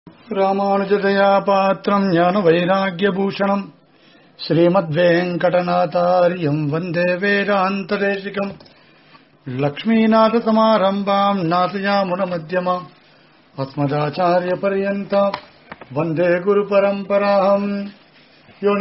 ராமானுஜதயா பாத்திரம் ஞான வைராகியபூஷணம் ஸ்ரீமத்வேங்கடநாதாரியம் வந்தே வேதாந்ததேசிகம் லக்ஷ்மீநாதசமாரம்பாம் நாதயாமுனமத்தியமாம் अस्मदाचार्यपर्यन्ताम् वन्दे गुरुपरम्पराहम् यो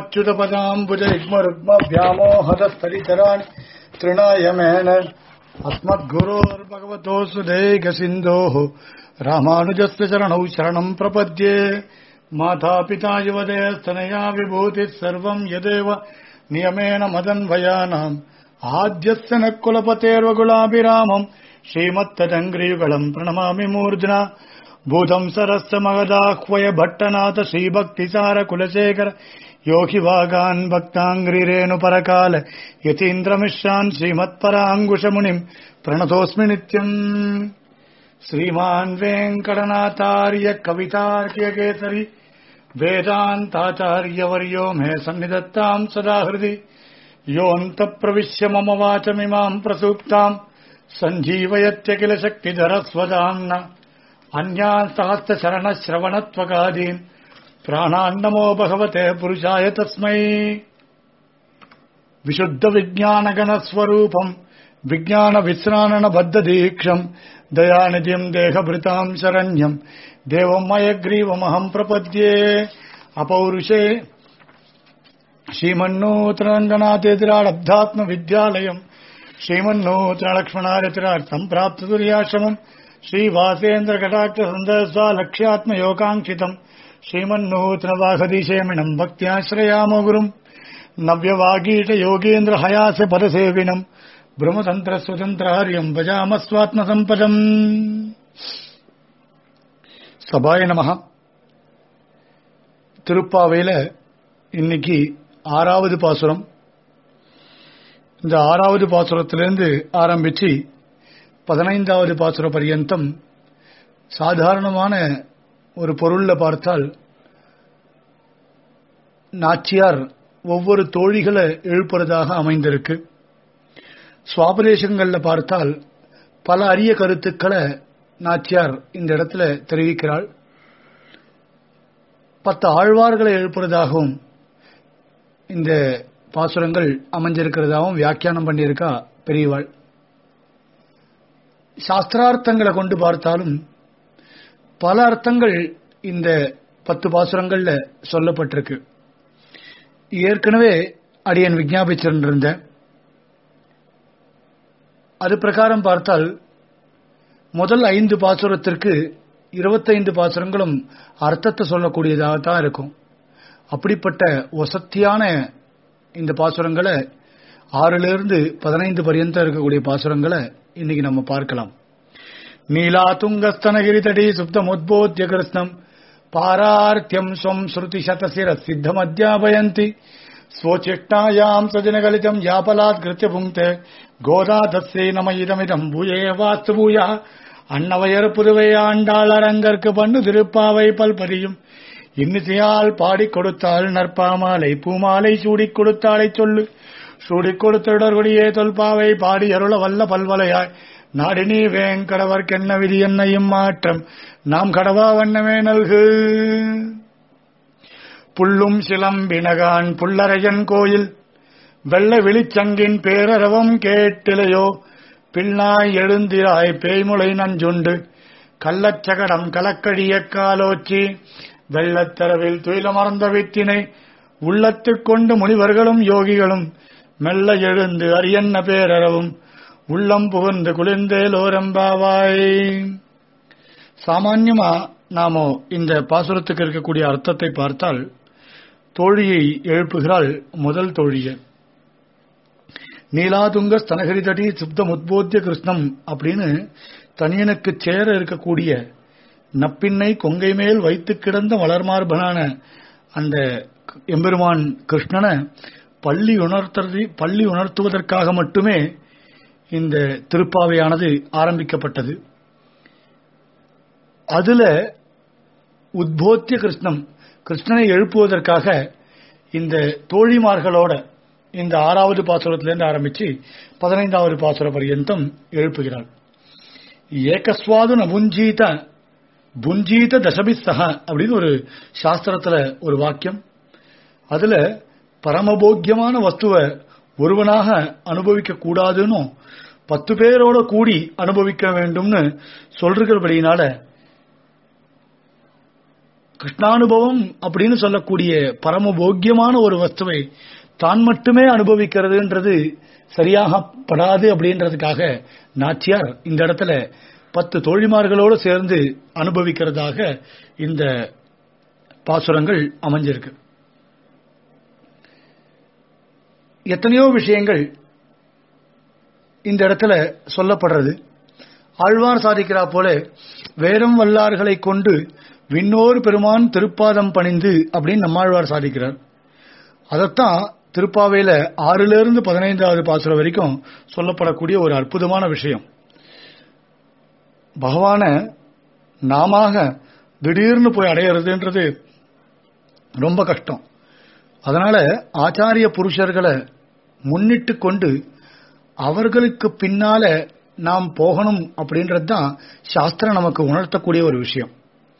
नित्यमच्युतपदाम्बुजयुग्मरुग्मव्यामोहदस्तरितराणि तृणायमेन अस्मद्गुरोर्भगवतोऽसु देहिकसिन्धोः रामानुजस्य चरणौ शरणम् प्रपद्ये मातापिता युवदयस्तनया विभूतिः सर्वम् यदेव नियमेन मदन्वयानाम् आद्यस्य न कुलपतेर्वगुलाभिरामम् श्रीमत्तदङ्ग्रियुगलम् प्रणमामि मूर्ध्ना भूतम् सरस्य मगदाह्वय भट्टनाथ श्रीभक्तिसार कुलशेखर योगि वागान् भक्ताङ्ग्रिरेणुपरकाल यतीन्द्रमिश्रान् श्रीमत्पराङ्कुशमुनिम् प्रणतोऽस्मि नित्यम् श्रीमान् वेङ्कटनाथार्य कवितार्क्यकेसरि वेदान्ताचार्यवर्यो मे सन्निधत्ताम् सदा हृदि योऽन्तप्रविश्य मम वाचमिमाम् प्रसूक्ताम् सञ्जीवयत्य किल शक्तिधरस्वदाम्न अन्यान् सहस्रशरणश्रवणत्वकादीन् प्राणान्नमो भगवते पुरुषाय तस्मै विशुद्धविज्ञानगणस्वरूपम् विज्ञानविश्राणबद्धदीक्षम् दयानिधिम् देहभृताम् शरण्यम् देवम् मयग्रीवमहम् प्रपद्ये अपौरुषे श्रीमन्नूतनरङ्गनाथेतिराडब्धात्मविद्यालयम् श्रीमन्नूतनलक्ष्मणारतिरार्थम् प्राप्ततुर्याश्रमम् श्रीवासेन्द्रकटाक्षसन्दस्वालक्ष्यात्मयोगाङ्क्षितम् श्रीमन्नूतनवाघदीशेमिणम् भक्त्याश्रयामो गुरुम् नव्यवागीटयोगेन्द्र हयास्य पदसेविनम् ब्रह्मतन्त्रस्वतन्त्रहार्यम् भजामस्वात्मसम्पदम् சபாய நமக திருப்பாவையில இன்னைக்கு ஆறாவது பாசுரம் இந்த ஆறாவது பாசுரத்திலிருந்து ஆரம்பிச்சு பதினைந்தாவது பாசுர பரியந்தம் சாதாரணமான ஒரு பொருள்ல பார்த்தால் நாச்சியார் ஒவ்வொரு தோழிகளை எழுப்புறதாக அமைந்திருக்கு சுவாபதேசங்கள்ல பார்த்தால் பல அரிய கருத்துக்களை நாச்சியார் இந்த இடத்துல தெரிவிக்கிறாள் பத்து ஆழ்வார்களை எழுப்புறதாகவும் இந்த பாசுரங்கள் அமைஞ்சிருக்கிறதாகவும் வியாக்கியானம் பண்ணியிருக்கா பெரியவாள் சாஸ்திரார்த்தங்களை கொண்டு பார்த்தாலும் பல அர்த்தங்கள் இந்த பத்து பாசுரங்கள்ல சொல்லப்பட்டிருக்கு ஏற்கனவே அடியன் விஜாபிச்சிருந்திருந்தேன் அது பிரகாரம் பார்த்தால் முதல் ஐந்து பாசுரத்திற்கு இருபத்தைந்து பாசுரங்களும் அர்த்தத்தை சொல்லக்கூடியதாகத்தான் இருக்கும் அப்படிப்பட்ட வசத்தியான இந்த பாசுரங்களை ஆறிலிருந்து பதினைந்து பரியந்தம் இருக்கக்கூடிய பாசுரங்களை இன்னைக்கு நம்ம பார்க்கலாம் நீலா துங்கஸ்தனகிரி தடி சுப்தம் உத்போத்திய கிருஷ்ணம் பாரார்த்தியம் ஸ்வம் ஸ்ருதி சதசிர சித்தம் அத்தியாபயந்தி ஸ்வோச்சிஷ்டாயாம் சஜனகலிதம் யாபலாத் கிருத்திய புங்கே கோதா தஸ்ஸே நம இதமிதம் பூயே வாஸ்து பூயா அன்னவையர் புதுவை ஆண்டாள் அரங்கற்கு பண்ணு திருப்பாவை பல்பதியும் இன்னிசையால் பாடிக் கொடுத்தாள் நற்பாமாலை பூமாலை சூடிக் கொடுத்தாளை சொல்லு சூடிக் கொடுத்தொடர்கொடியே தொல்பாவை பாடி அருள வல்ல பல்வலையாய் நாடினி வேங்கடவர்க்கென்ன விதி என்னையும் மாற்றம் நாம் கடவா வண்ணமே நல்கு புல்லும் சிலம்பினகான் புல்லரையன் கோயில் வெள்ள விழிச்சங்கின் பேரரவம் கேட்டிலையோ பின்னாய் எழுந்திராய் பேய்முளை நஞ்சுண்டு கள்ளச்சகடம் கலக்கடிய காலோச்சி வெள்ளத்தரவில் துயிலமர்ந்த வித்தினை உள்ளத்துக் கொண்டு முனிவர்களும் யோகிகளும் மெல்ல எழுந்து அரியன்ன பேரறவும் உள்ளம் புகுந்து குளிர்ந்தேலோரம்பாவாய் சாமான்யமா நாமோ இந்த பாசுரத்துக்கு இருக்கக்கூடிய அர்த்தத்தை பார்த்தால் தோழியை எழுப்புகிறாள் முதல் தோழியை நீலாதுங்க ஸ்தனகரி தடி சுப்தம் உத்போத்திய கிருஷ்ணம் அப்படின்னு தனியனுக்கு சேர இருக்கக்கூடிய நப்பின்னை கொங்கை மேல் வைத்து கிடந்த வளர்மார்பனான அந்த எம்பெருமான் கிருஷ்ணனை பள்ளி உணர்த்தறதி பள்ளி உணர்த்துவதற்காக மட்டுமே இந்த திருப்பாவையானது ஆரம்பிக்கப்பட்டது அதுல உத்போத்திய கிருஷ்ணம் கிருஷ்ணனை எழுப்புவதற்காக இந்த தோழிமார்களோட இந்த ஆறாவது பாசுரத்திலிருந்து ஆரம்பிச்சு பதினைந்தாவது பாசுர பரியந்தம் எழுப்புகிறாள் ஏகஸ்வாது நபுஞ்சீத புஞ்சீத தசபிஸ்தக அப்படின்னு ஒரு சாஸ்திரத்துல ஒரு வாக்கியம் அதுல பரமபோக்கியமான வஸ்துவை ஒருவனாக அனுபவிக்க கூடாதுன்னு பத்து பேரோட கூடி அனுபவிக்க வேண்டும்னு சொல்றபடினால கிருஷ்ணானுபவம் அப்படின்னு சொல்லக்கூடிய பரமபோக்கியமான ஒரு வஸ்துவை தான் மட்டுமே அனுபவிக்கிறதுன்றது சரியாக படாது அப்படின்றதுக்காக நாச்சியார் இந்த இடத்துல பத்து தோழிமார்களோடு சேர்ந்து அனுபவிக்கிறதாக இந்த பாசுரங்கள் அமைஞ்சிருக்கு எத்தனையோ விஷயங்கள் இந்த இடத்துல சொல்லப்படுறது ஆழ்வார் சாதிக்கிறா போல வேரம் வல்லார்களை கொண்டு விண்ணோர் பெருமான் திருப்பாதம் பணிந்து அப்படின்னு நம்மாழ்வார் சாதிக்கிறார் அதைத்தான் திருப்பாவையில ஆறுல இருந்து பதினைந்தாவது பாசுரம் வரைக்கும் சொல்லப்படக்கூடிய ஒரு அற்புதமான விஷயம் பகவான நாம திடீர்னு போய் அடையிறதுன்றது ரொம்ப கஷ்டம் அதனால ஆச்சாரிய புருஷர்களை முன்னிட்டு கொண்டு அவர்களுக்கு பின்னால நாம் போகணும் அப்படின்றது தான் சாஸ்திரம் நமக்கு உணர்த்தக்கூடிய ஒரு விஷயம்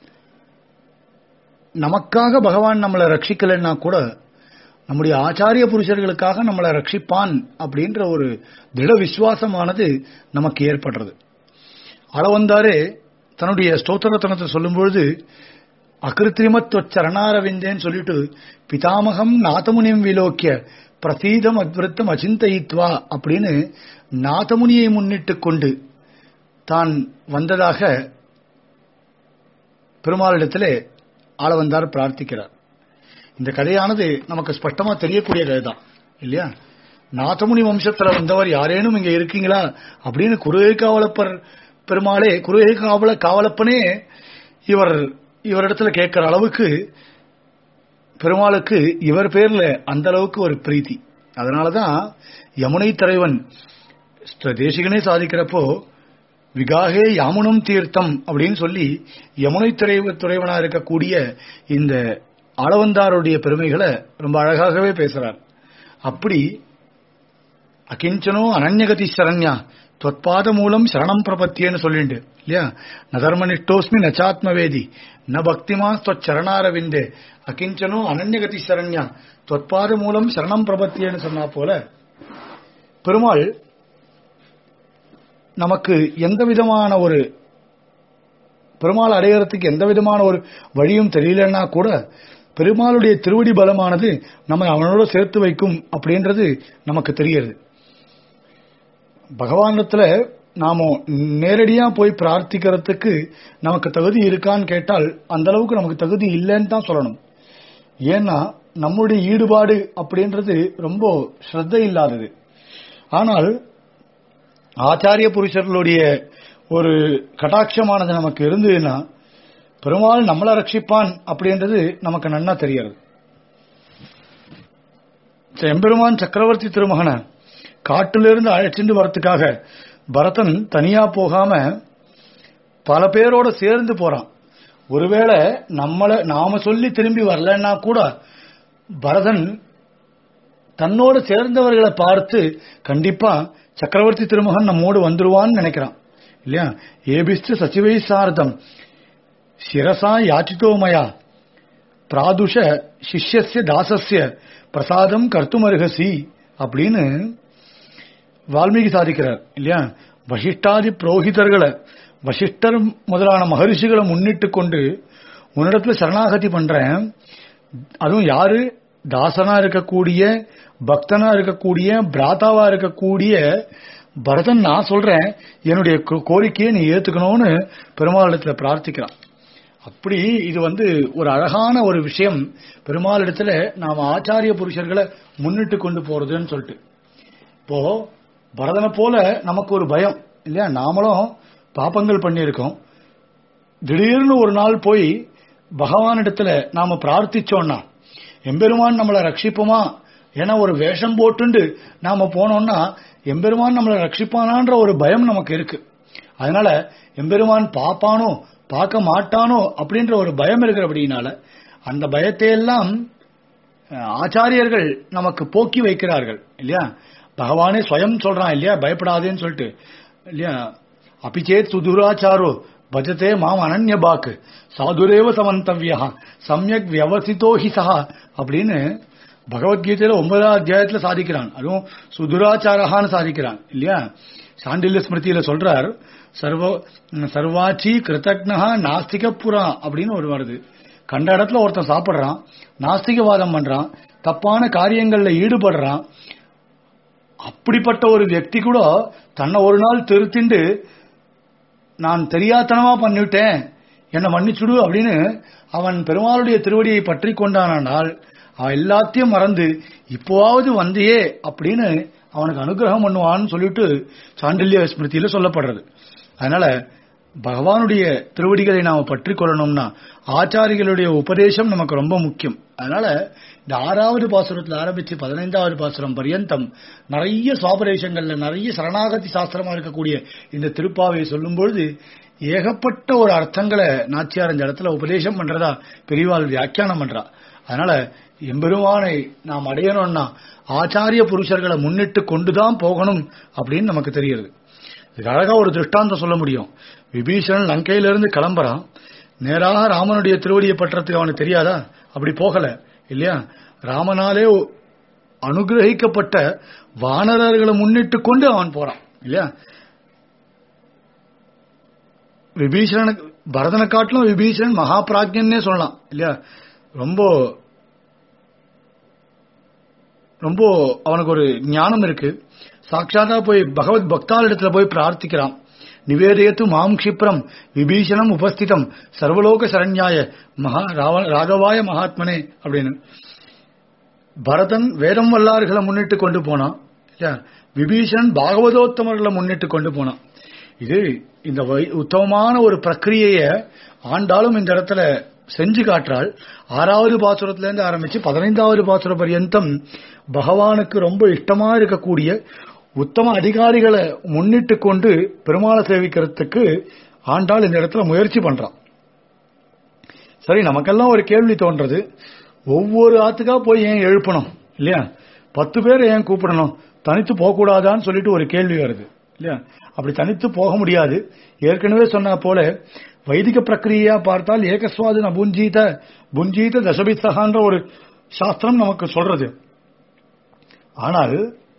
நமக்காக பகவான் நம்மளை ரட்சிக்கலைன்னா கூட நம்முடைய ஆச்சாரிய புருஷர்களுக்காக நம்மளை ரட்சிப்பான் அப்படின்ற ஒரு திட விசுவாசமானது நமக்கு ஏற்படுறது அளவந்தாரே தன்னுடைய ஸ்தோத்திரத்தனத்தை சொல்லும்பொழுது அகிருத்திரிமத் சரணாரவிந்தேன்னு சொல்லிட்டு பிதாமகம் நாதமுனியும் விலோக்கிய பிரசீதம் அத்விருத்தம் அச்சிந்தயித்வா அப்படின்னு நாதமுனியை முன்னிட்டு கொண்டு தான் வந்ததாக பெருமாளிடத்திலே ஆளவந்தார் பிரார்த்திக்கிறார் இந்த கதையானது நமக்கு ஸ்பஷ்டமா தெரியக்கூடிய கதை தான் இல்லையா நாதமுனி வம்சத்துல வந்தவர் யாரேனும் இங்க இருக்கீங்களா அப்படின்னு குருகை காவலப்பர் பெருமாளே குருகை காவல காவலப்பனே இவர் இவரிடத்துல கேட்கிற அளவுக்கு பெருமாளுக்கு இவர் பேர்ல அந்த அளவுக்கு ஒரு பிரீத்தி அதனாலதான் யமுனை தலைவன் தேசிகனே சாதிக்கிறப்போ விகாகே யாமுனம் தீர்த்தம் அப்படின்னு சொல்லி யமுனை துறைவ துறைவனா இருக்கக்கூடிய இந்த ஆளவந்தாருடைய பெருமைகளை ரொம்ப அழகாகவே பேசுறார் அப்படி அகிஞ்சனோ அனன்யகதி சரண்யா தொற்பாத மூலம் சரணம் பிரபத்தியன்னு சொல்லிண்டு இல்லையா நதர்மனிஷ்டோஸ்மி நச்சாத்மவேதி ந பக்திமா தொச்சரணாரவிந்தே அகிஞ்சனோ அனன்யகதி சரண்யா தொற்பாத மூலம் சரணம் பிரபத்தியன்னு சொன்னா போல பெருமாள் நமக்கு எந்த விதமான ஒரு பெருமாள் அடையறதுக்கு எந்த விதமான ஒரு வழியும் தெரியலன்னா கூட பெருமாளுடைய திருவடி பலமானது நம்ம அவனோட சேர்த்து வைக்கும் அப்படின்றது நமக்கு தெரியுது பகவானத்துல நாம நேரடியா போய் பிரார்த்திக்கிறதுக்கு நமக்கு தகுதி இருக்கான்னு கேட்டால் அந்த அளவுக்கு நமக்கு தகுதி இல்லைன்னு தான் சொல்லணும் ஏன்னா நம்முடைய ஈடுபாடு அப்படின்றது ரொம்ப ஸ்ரத்த இல்லாதது ஆனால் ஆச்சாரிய புருஷர்களுடைய ஒரு கட்டாட்சமானது நமக்கு இருந்ததுன்னா பெருமாள் நம்மளை ரட்சிப்பான் அப்படின்றது நமக்கு நன்னா தெரியறது எம்பெருமான் சக்கரவர்த்தி திருமகனை காட்டிலிருந்து அழைச்சிட்டு வரத்துக்காக பரதன் தனியா போகாம பல பேரோட சேர்ந்து போறான் ஒருவேளை நம்மள நாம சொல்லி திரும்பி வரலன்னா கூட பரதன் தன்னோடு சேர்ந்தவர்களை பார்த்து கண்டிப்பா சக்கரவர்த்தி திருமகன் நம்மோடு வந்துருவான்னு நினைக்கிறான் இல்லையா ஏபிஸ்து சச்சிவை சாரதம் சிரசா யாச்சித்தோமயா பிராதுஷ சிஷ்யசிய தாசஸ்ய பிரசாதம் கர்த்துமருகசி அப்படின்னு வால்மீகி சாதிக்கிறார் இல்லையா வசிஷ்டாதி புரோகிதர்களை வசிஷ்டர் முதலான மகரிஷிகளை முன்னிட்டு கொண்டு உன்னிடத்துல சரணாகதி பண்றேன் அதுவும் யாரு தாசனா இருக்கக்கூடிய பக்தனா இருக்கக்கூடிய பிராதாவா இருக்கக்கூடிய பரதன் நான் சொல்றேன் என்னுடைய கோரிக்கையை நீ ஏத்துக்கணும்னு பெருமாளிடத்துல பிரார்த்திக்கிறான் அப்படி இது வந்து ஒரு அழகான ஒரு விஷயம் பெருமாளிடத்துல நாம ஆச்சாரிய புருஷர்களை முன்னிட்டு கொண்டு போறதுன்னு சொல்லிட்டு இப்போ பரதனை போல நமக்கு ஒரு பயம் இல்லையா நாமளும் பாப்பங்கள் பண்ணியிருக்கோம் திடீர்னு ஒரு நாள் போய் பகவானிடத்துல நாம பிரார்த்திச்சோம்னா எம்பெருமான் நம்மளை ரட்சிப்புமா ஏன்னா ஒரு வேஷம் போட்டுண்டு நாம போனோம்னா எம்பெருமான் நம்மளை ரட்சிப்பானான்ற ஒரு பயம் நமக்கு இருக்கு அதனால எம்பெருமான் பாப்பானோ பார்க்க மாட்டானோ அப்படின்ற ஒரு பயம் இருக்கிற அப்படின்னால அந்த பயத்தை எல்லாம் ஆச்சாரியர்கள் நமக்கு போக்கி வைக்கிறார்கள் இல்லையா பகவானே ஸ்வயம் சொல்றான் இல்லையா பயப்படாதேன்னு சொல்லிட்டு இல்லையா அபிச்சேத் சுதுராச்சாரோ பஜதே மாம் அனன்ய பாக்கு சாதுரேவ சமந்தவ்யா சமயக் வியவசித்தோ ஹி சஹா அப்படின்னு பகவத்கீதையில ஒன்பதாம் அத்தியாயத்துல சாதிக்கிறான் அதுவும் சுதுராச்சாரஹான்னு சாதிக்கிறான் இல்லையா சாண்டில்ய ஸ்மிருதியில சொல்றார் சர்வ சர்வாச்சி கிருத்தக்னஹா நாஸ்திக புறா அப்படின்னு ஒரு வருது கண்ட இடத்துல ஒருத்தன் சாப்பிடுறான் நாஸ்திகவாதம் பண்றான் தப்பான காரியங்கள்ல ஈடுபடுறான் அப்படிப்பட்ட ஒரு వ్యక్తి கூட தன்னை ஒரு நாள் திருத்திண்டு நான் தெரியாத்தனமா பண்ணிவிட்டேன் என்னை மன்னிச்சுடு அப்படின்னு அவன் பெருமாளுடைய திருவடியை பற்றி கொண்டானால் அவன் எல்லாத்தையும் மறந்து இப்போவாவது வந்தியே அப்படின்னு அவனுக்கு அனுகிரகம் பண்ணுவான்னு சொல்லிட்டு சாண்டில்ய ஸ்மிருதியில சொல்லப்படுறது அதனால பகவானுடைய திருவடிகளை நாம பற்றி கொள்ளணும்னா ஆச்சாரிகளுடைய உபதேசம் நமக்கு ரொம்ப முக்கியம் அதனால இந்த ஆறாவது பாசுரத்துல ஆரம்பிச்சு பதினைந்தாவது பாசுரம் பரியந்தம் நிறைய சுவாபரேஷங்கள்ல நிறைய சரணாகதி சாஸ்திரமா இருக்கக்கூடிய இந்த திருப்பாவை சொல்லும் பொழுது ஏகப்பட்ட ஒரு அர்த்தங்களை நாச்சியார் இந்த இடத்துல உபதேசம் பண்றதா பெரியவாள் வியாக்கியானம் பண்றா அதனால எம்பெருமானை நாம் அடையணும்னா ஆச்சாரிய புருஷர்களை முன்னிட்டு கொண்டுதான் போகணும் அப்படின்னு நமக்கு தெரியுது இதுக்கு அழகா ஒரு திருஷ்டாந்தம் சொல்ல முடியும் விபீஷணன் லங்கையிலிருந்து கிளம்புறான் நேராக ராமனுடைய திருவடியை பற்றத்துக்கு அவனுக்கு தெரியாதா அப்படி போகல இல்லையா ராமனாலே அனுகிரகிக்கப்பட்ட வானரர்களை முன்னிட்டு கொண்டு அவன் போறான் இல்லையா விபீஷணனுக்கு பரதனை காட்டிலும் விபீஷணன் மகா பிராஜ்யன்னே சொல்லலாம் இல்லையா ரொம்ப ரொம்ப அவனுக்கு ஒரு ஞானம் இருக்கு சாட்சாத்தா போய் பகவத் பக்தால் இடத்துல போய் பிரார்த்திக்கிறான் நிவேதயத்து மாம் க்ஷிப்ரம் விபீஷணம் உபஸ்திதம் சர்வலோக சரண்யாய மகா ராவ- ராகவாய மகாத்மனே அப்படின்னு பரதன் வேதம் வல்லார்களை முன்னிட்டு கொண்டு போனான் இல்லையா விபீஷணன் பாகவதோத்தமர்களை முன்னிட்டு கொண்டு போனான் இது இந்த வை- உத்தமமான ஒரு பிரக்கிரியைய ஆண்டாலும் இந்த இடத்துல செஞ்சு காட்டுறாள் ஆறாவது பாசுரத்துல இருந்து ஆரம்பிச்சு பதினைந்தாவது பாசுர பரியந்தம் பகவானுக்கு ரொம்ப இஷ்டமா இருக்கக்கூடிய உத்தம அதிகாரிகளை முன்னிட்டு கொண்டு பெருமாளை சேவிக்கிறதுக்கு ஆண்டாள் இந்த இடத்துல முயற்சி பண்றான் சரி நமக்கெல்லாம் ஒரு கேள்வி தோன்றது ஒவ்வொரு ஆத்துக்கா போய் ஏன் எழுப்பணும் இல்லையா பத்து பேரை ஏன் கூப்பிடணும் தனித்து போகக்கூடாதான்னு சொல்லிட்டு ஒரு கேள்வி வருது இல்லையா அப்படி தனித்து போக முடியாது ஏற்கனவே சொன்ன போல வைதிக பிரக்கிரியா பார்த்தால் ஏகஸ்வாதின புஞ்சீத புஞ்சீத தசபித்தகான்ற ஒரு சாஸ்திரம் நமக்கு சொல்றது ஆனால்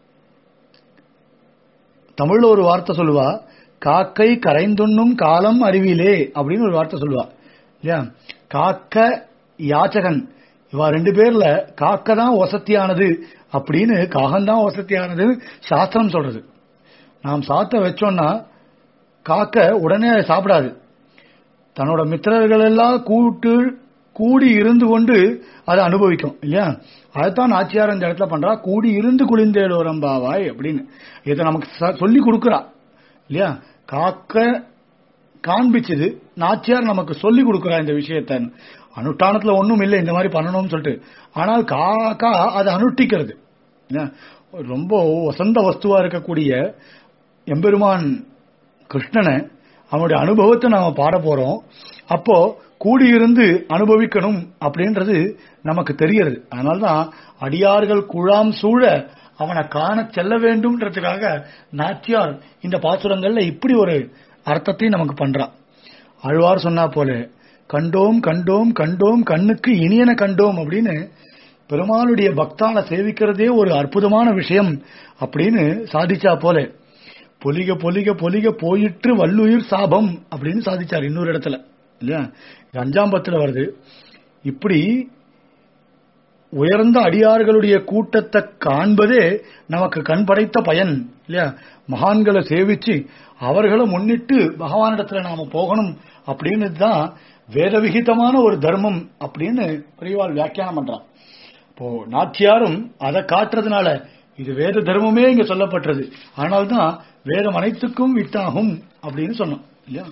தமிழ்ல ஒரு வார்த்தை சொல்லுவா காக்கை கரைந்துண்ணும் காலம் அறிவிலே அப்படின்னு ஒரு வார்த்தை சொல்லுவா இல்லையா காக்க யாச்சகன் இவா ரெண்டு பேர்ல காக்க தான் வசத்தியானது அப்படின்னு காகம்தான் வசத்தியானது சாஸ்திரம் சொல்றது நாம் சாத்த வச்சோம்னா காக்க உடனே அதை சாப்பிடாது தன்னோட மித்திரர்கள் எல்லாம் கூட்டு கூடி இருந்து கொண்டு அதை அனுபவிக்கும் இல்லையா அதைத்தான் நாச்சியார் இந்த இடத்துல பண்றா கூடி இருந்து குளிந்தேலோரம்பாவாய் அப்படின்னு இதை நமக்கு ச- சொல்லி கொடுக்கறா இல்லையா காக்க காண்பிச்சது நாச்சியார் நமக்கு சொல்லி கொடுக்கறா இந்த விஷயத்த அனுஷ்டானத்துல ஒண்ணும் இல்லை இந்த மாதிரி பண்ணணும்னு சொல்லிட்டு ஆனால் காக்கா அதை அனுஷ்டிக்கிறது இல்லையா? ரொம்ப வசந்த வஸ்துவா இருக்கக்கூடிய எம்பெருமான் கிருஷ்ணனை அவனுடைய அனுபவத்தை நாம பாட போறோம் அப்போ கூடியிருந்து அனுபவிக்கணும் அப்படின்றது நமக்கு தெரியறது அதனாலதான் அடியார்கள் குழாம் சூழ அவனை காண செல்ல வேண்டும்ன்றதுக்காக நாச்சியார் இந்த பாசுரங்கள்ல இப்படி ஒரு அர்த்தத்தையும் நமக்கு பண்றான் ஆழ்வார் சொன்னா போல கண்டோம் கண்டோம் கண்டோம் கண்ணுக்கு இனியன கண்டோம் அப்படின்னு பெருமாளுடைய பக்தான சேவிக்கிறதே ஒரு அற்புதமான விஷயம் அப்படின்னு சாதிச்சா போல பொலிக பொலிக பொலிக போயிற்று வல்லுயிர் சாபம் அப்படின்னு சாதிச்சார் இன்னொரு இடத்துல இல்லையா இது அஞ்சாம் பத்துல வருது இப்படி உயர்ந்த அடியார்களுடைய கூட்டத்தை காண்பதே நமக்கு கண் படைத்த பயன் இல்லையா மகான்களை சேவிச்சு அவர்களை முன்னிட்டு பகவானிடத்துல நாம போகணும் அப்படின்னு தான் வேதவிகிதமான ஒரு தர்மம் அப்படின்னு பெரியவாள் வியாக்கியானம் பண்றான் இப்போ நாச்சியாரும் அதை காட்டுறதுனால இது வேத தர்மமே இங்க சொல்லப்பட்டது ஆனால்தான் வேதம் அனைத்துக்கும் வித்தாகும் அப்படின்னு சொன்னோம் இல்லையா